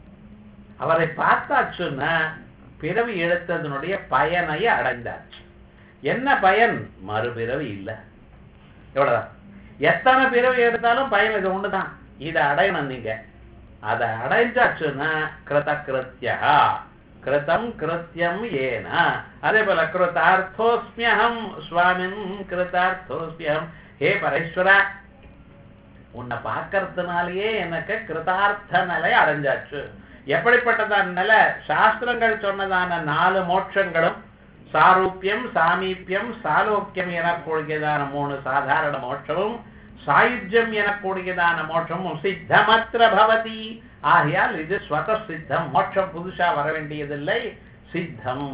அவரை பார்த்தாச்சுன்னா பிறவி எடுத்ததனுடைய பயனை அடைந்தாச்சு என்ன பயன் மறுபிறவி இல்லை எவ்வளவுதான் எத்தனை பிறவி எடுத்தாலும் பயன் இது ஒண்ணுதான் இதை அடையணும் நீங்க அதை அடைஞ்சாச்சுன்னா கிருத கிருத்தியா கிருதம் கிருத்தியம் ஏன அதே போல கிருதார்த்தோஸ்மியகம் சுவாமின் கிருதார்த்தோஸ்மியம் ஹே பரேஸ்வரா உன்னை பார்க்கறதுனாலயே எனக்கு கிருதார்த்த நிலை அடைஞ்சாச்சு எப்படிப்பட்டதான நிலை சாஸ்திரங்கள் சொன்னதான நாலு மோட்சங்களும் சாரூபியம் சாமீபியம் சாலோக்கியம் எனக்கூடியதான மூணு சாதாரண மோட்சமும் சாயுஜ்யம் எனக்கூடியதான மோட்சமும் சித்தமத்திர பவதி ஆகையால் இது ஸ்வத சித்தம் மோட்சம் புதுசா வர வேண்டியதில்லை சித்தம்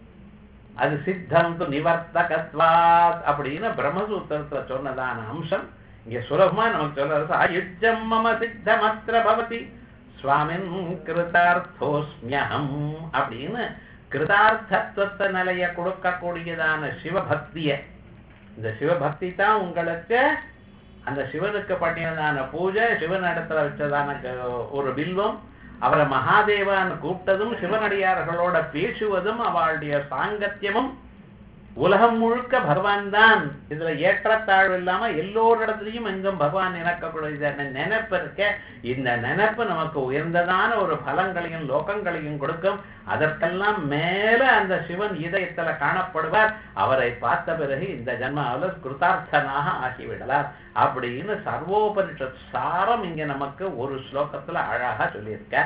அது சித்தம் து நிவர்த்தகத்வாத் அப்படின்னு பிரம்மசூத்திரத்துல சொன்னதான அம்சம் இங்க சுலபமா நமக்கு சொல்றது ஆயுஜம் மம சித்தமத்திர பவதி சுவாமின் கிருதார்த்தோஸ்மியம் அப்படின்னு கிருதார்த்தத்துவத்தை நிலைய கொடுக்கக்கூடியதான சிவபக்திய இந்த சிவபக்தி தான் உங்களுக்கு அந்த சிவனுக்கு பண்ணினதான பூஜை சிவன் இடத்துல வச்சதான க- ஒரு பில்வம் அவரை மகாதேவான்னு கூப்பிட்டதும் சிவனடியார்களோட பேசுவதும் அவளுடைய சாங்கத்தியமும் உலகம் முழுக்க பகவான் தான் இதுல ஏற்றத்தாழ்வு இல்லாம எல்லோரிடத்துலயும் எங்கும் பகவான் இணக்கக்கூடிய நினைப்பு இருக்க இந்த நினைப்பு நமக்கு உயர்ந்ததான ஒரு பலங்களையும் லோகங்களையும் கொடுக்கும் அதற்கெல்லாம் மேல அந்த சிவன் இதயத்துல காணப்படுவார் அவரை பார்த்த பிறகு இந்த ஜன்மாவில் கிருதார்த்தனாக ஆகிவிடலாம் அப்படின்னு சர்வோபனிஷத் சாரம் இங்க நமக்கு ஒரு ஸ்லோகத்துல அழகா சொல்லியிருக்க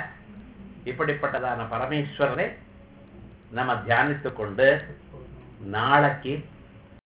இப்படிப்பட்டதான பரமேஸ்வரனை நம்ம தியானித்துக் கொண்டு நாளைக்கு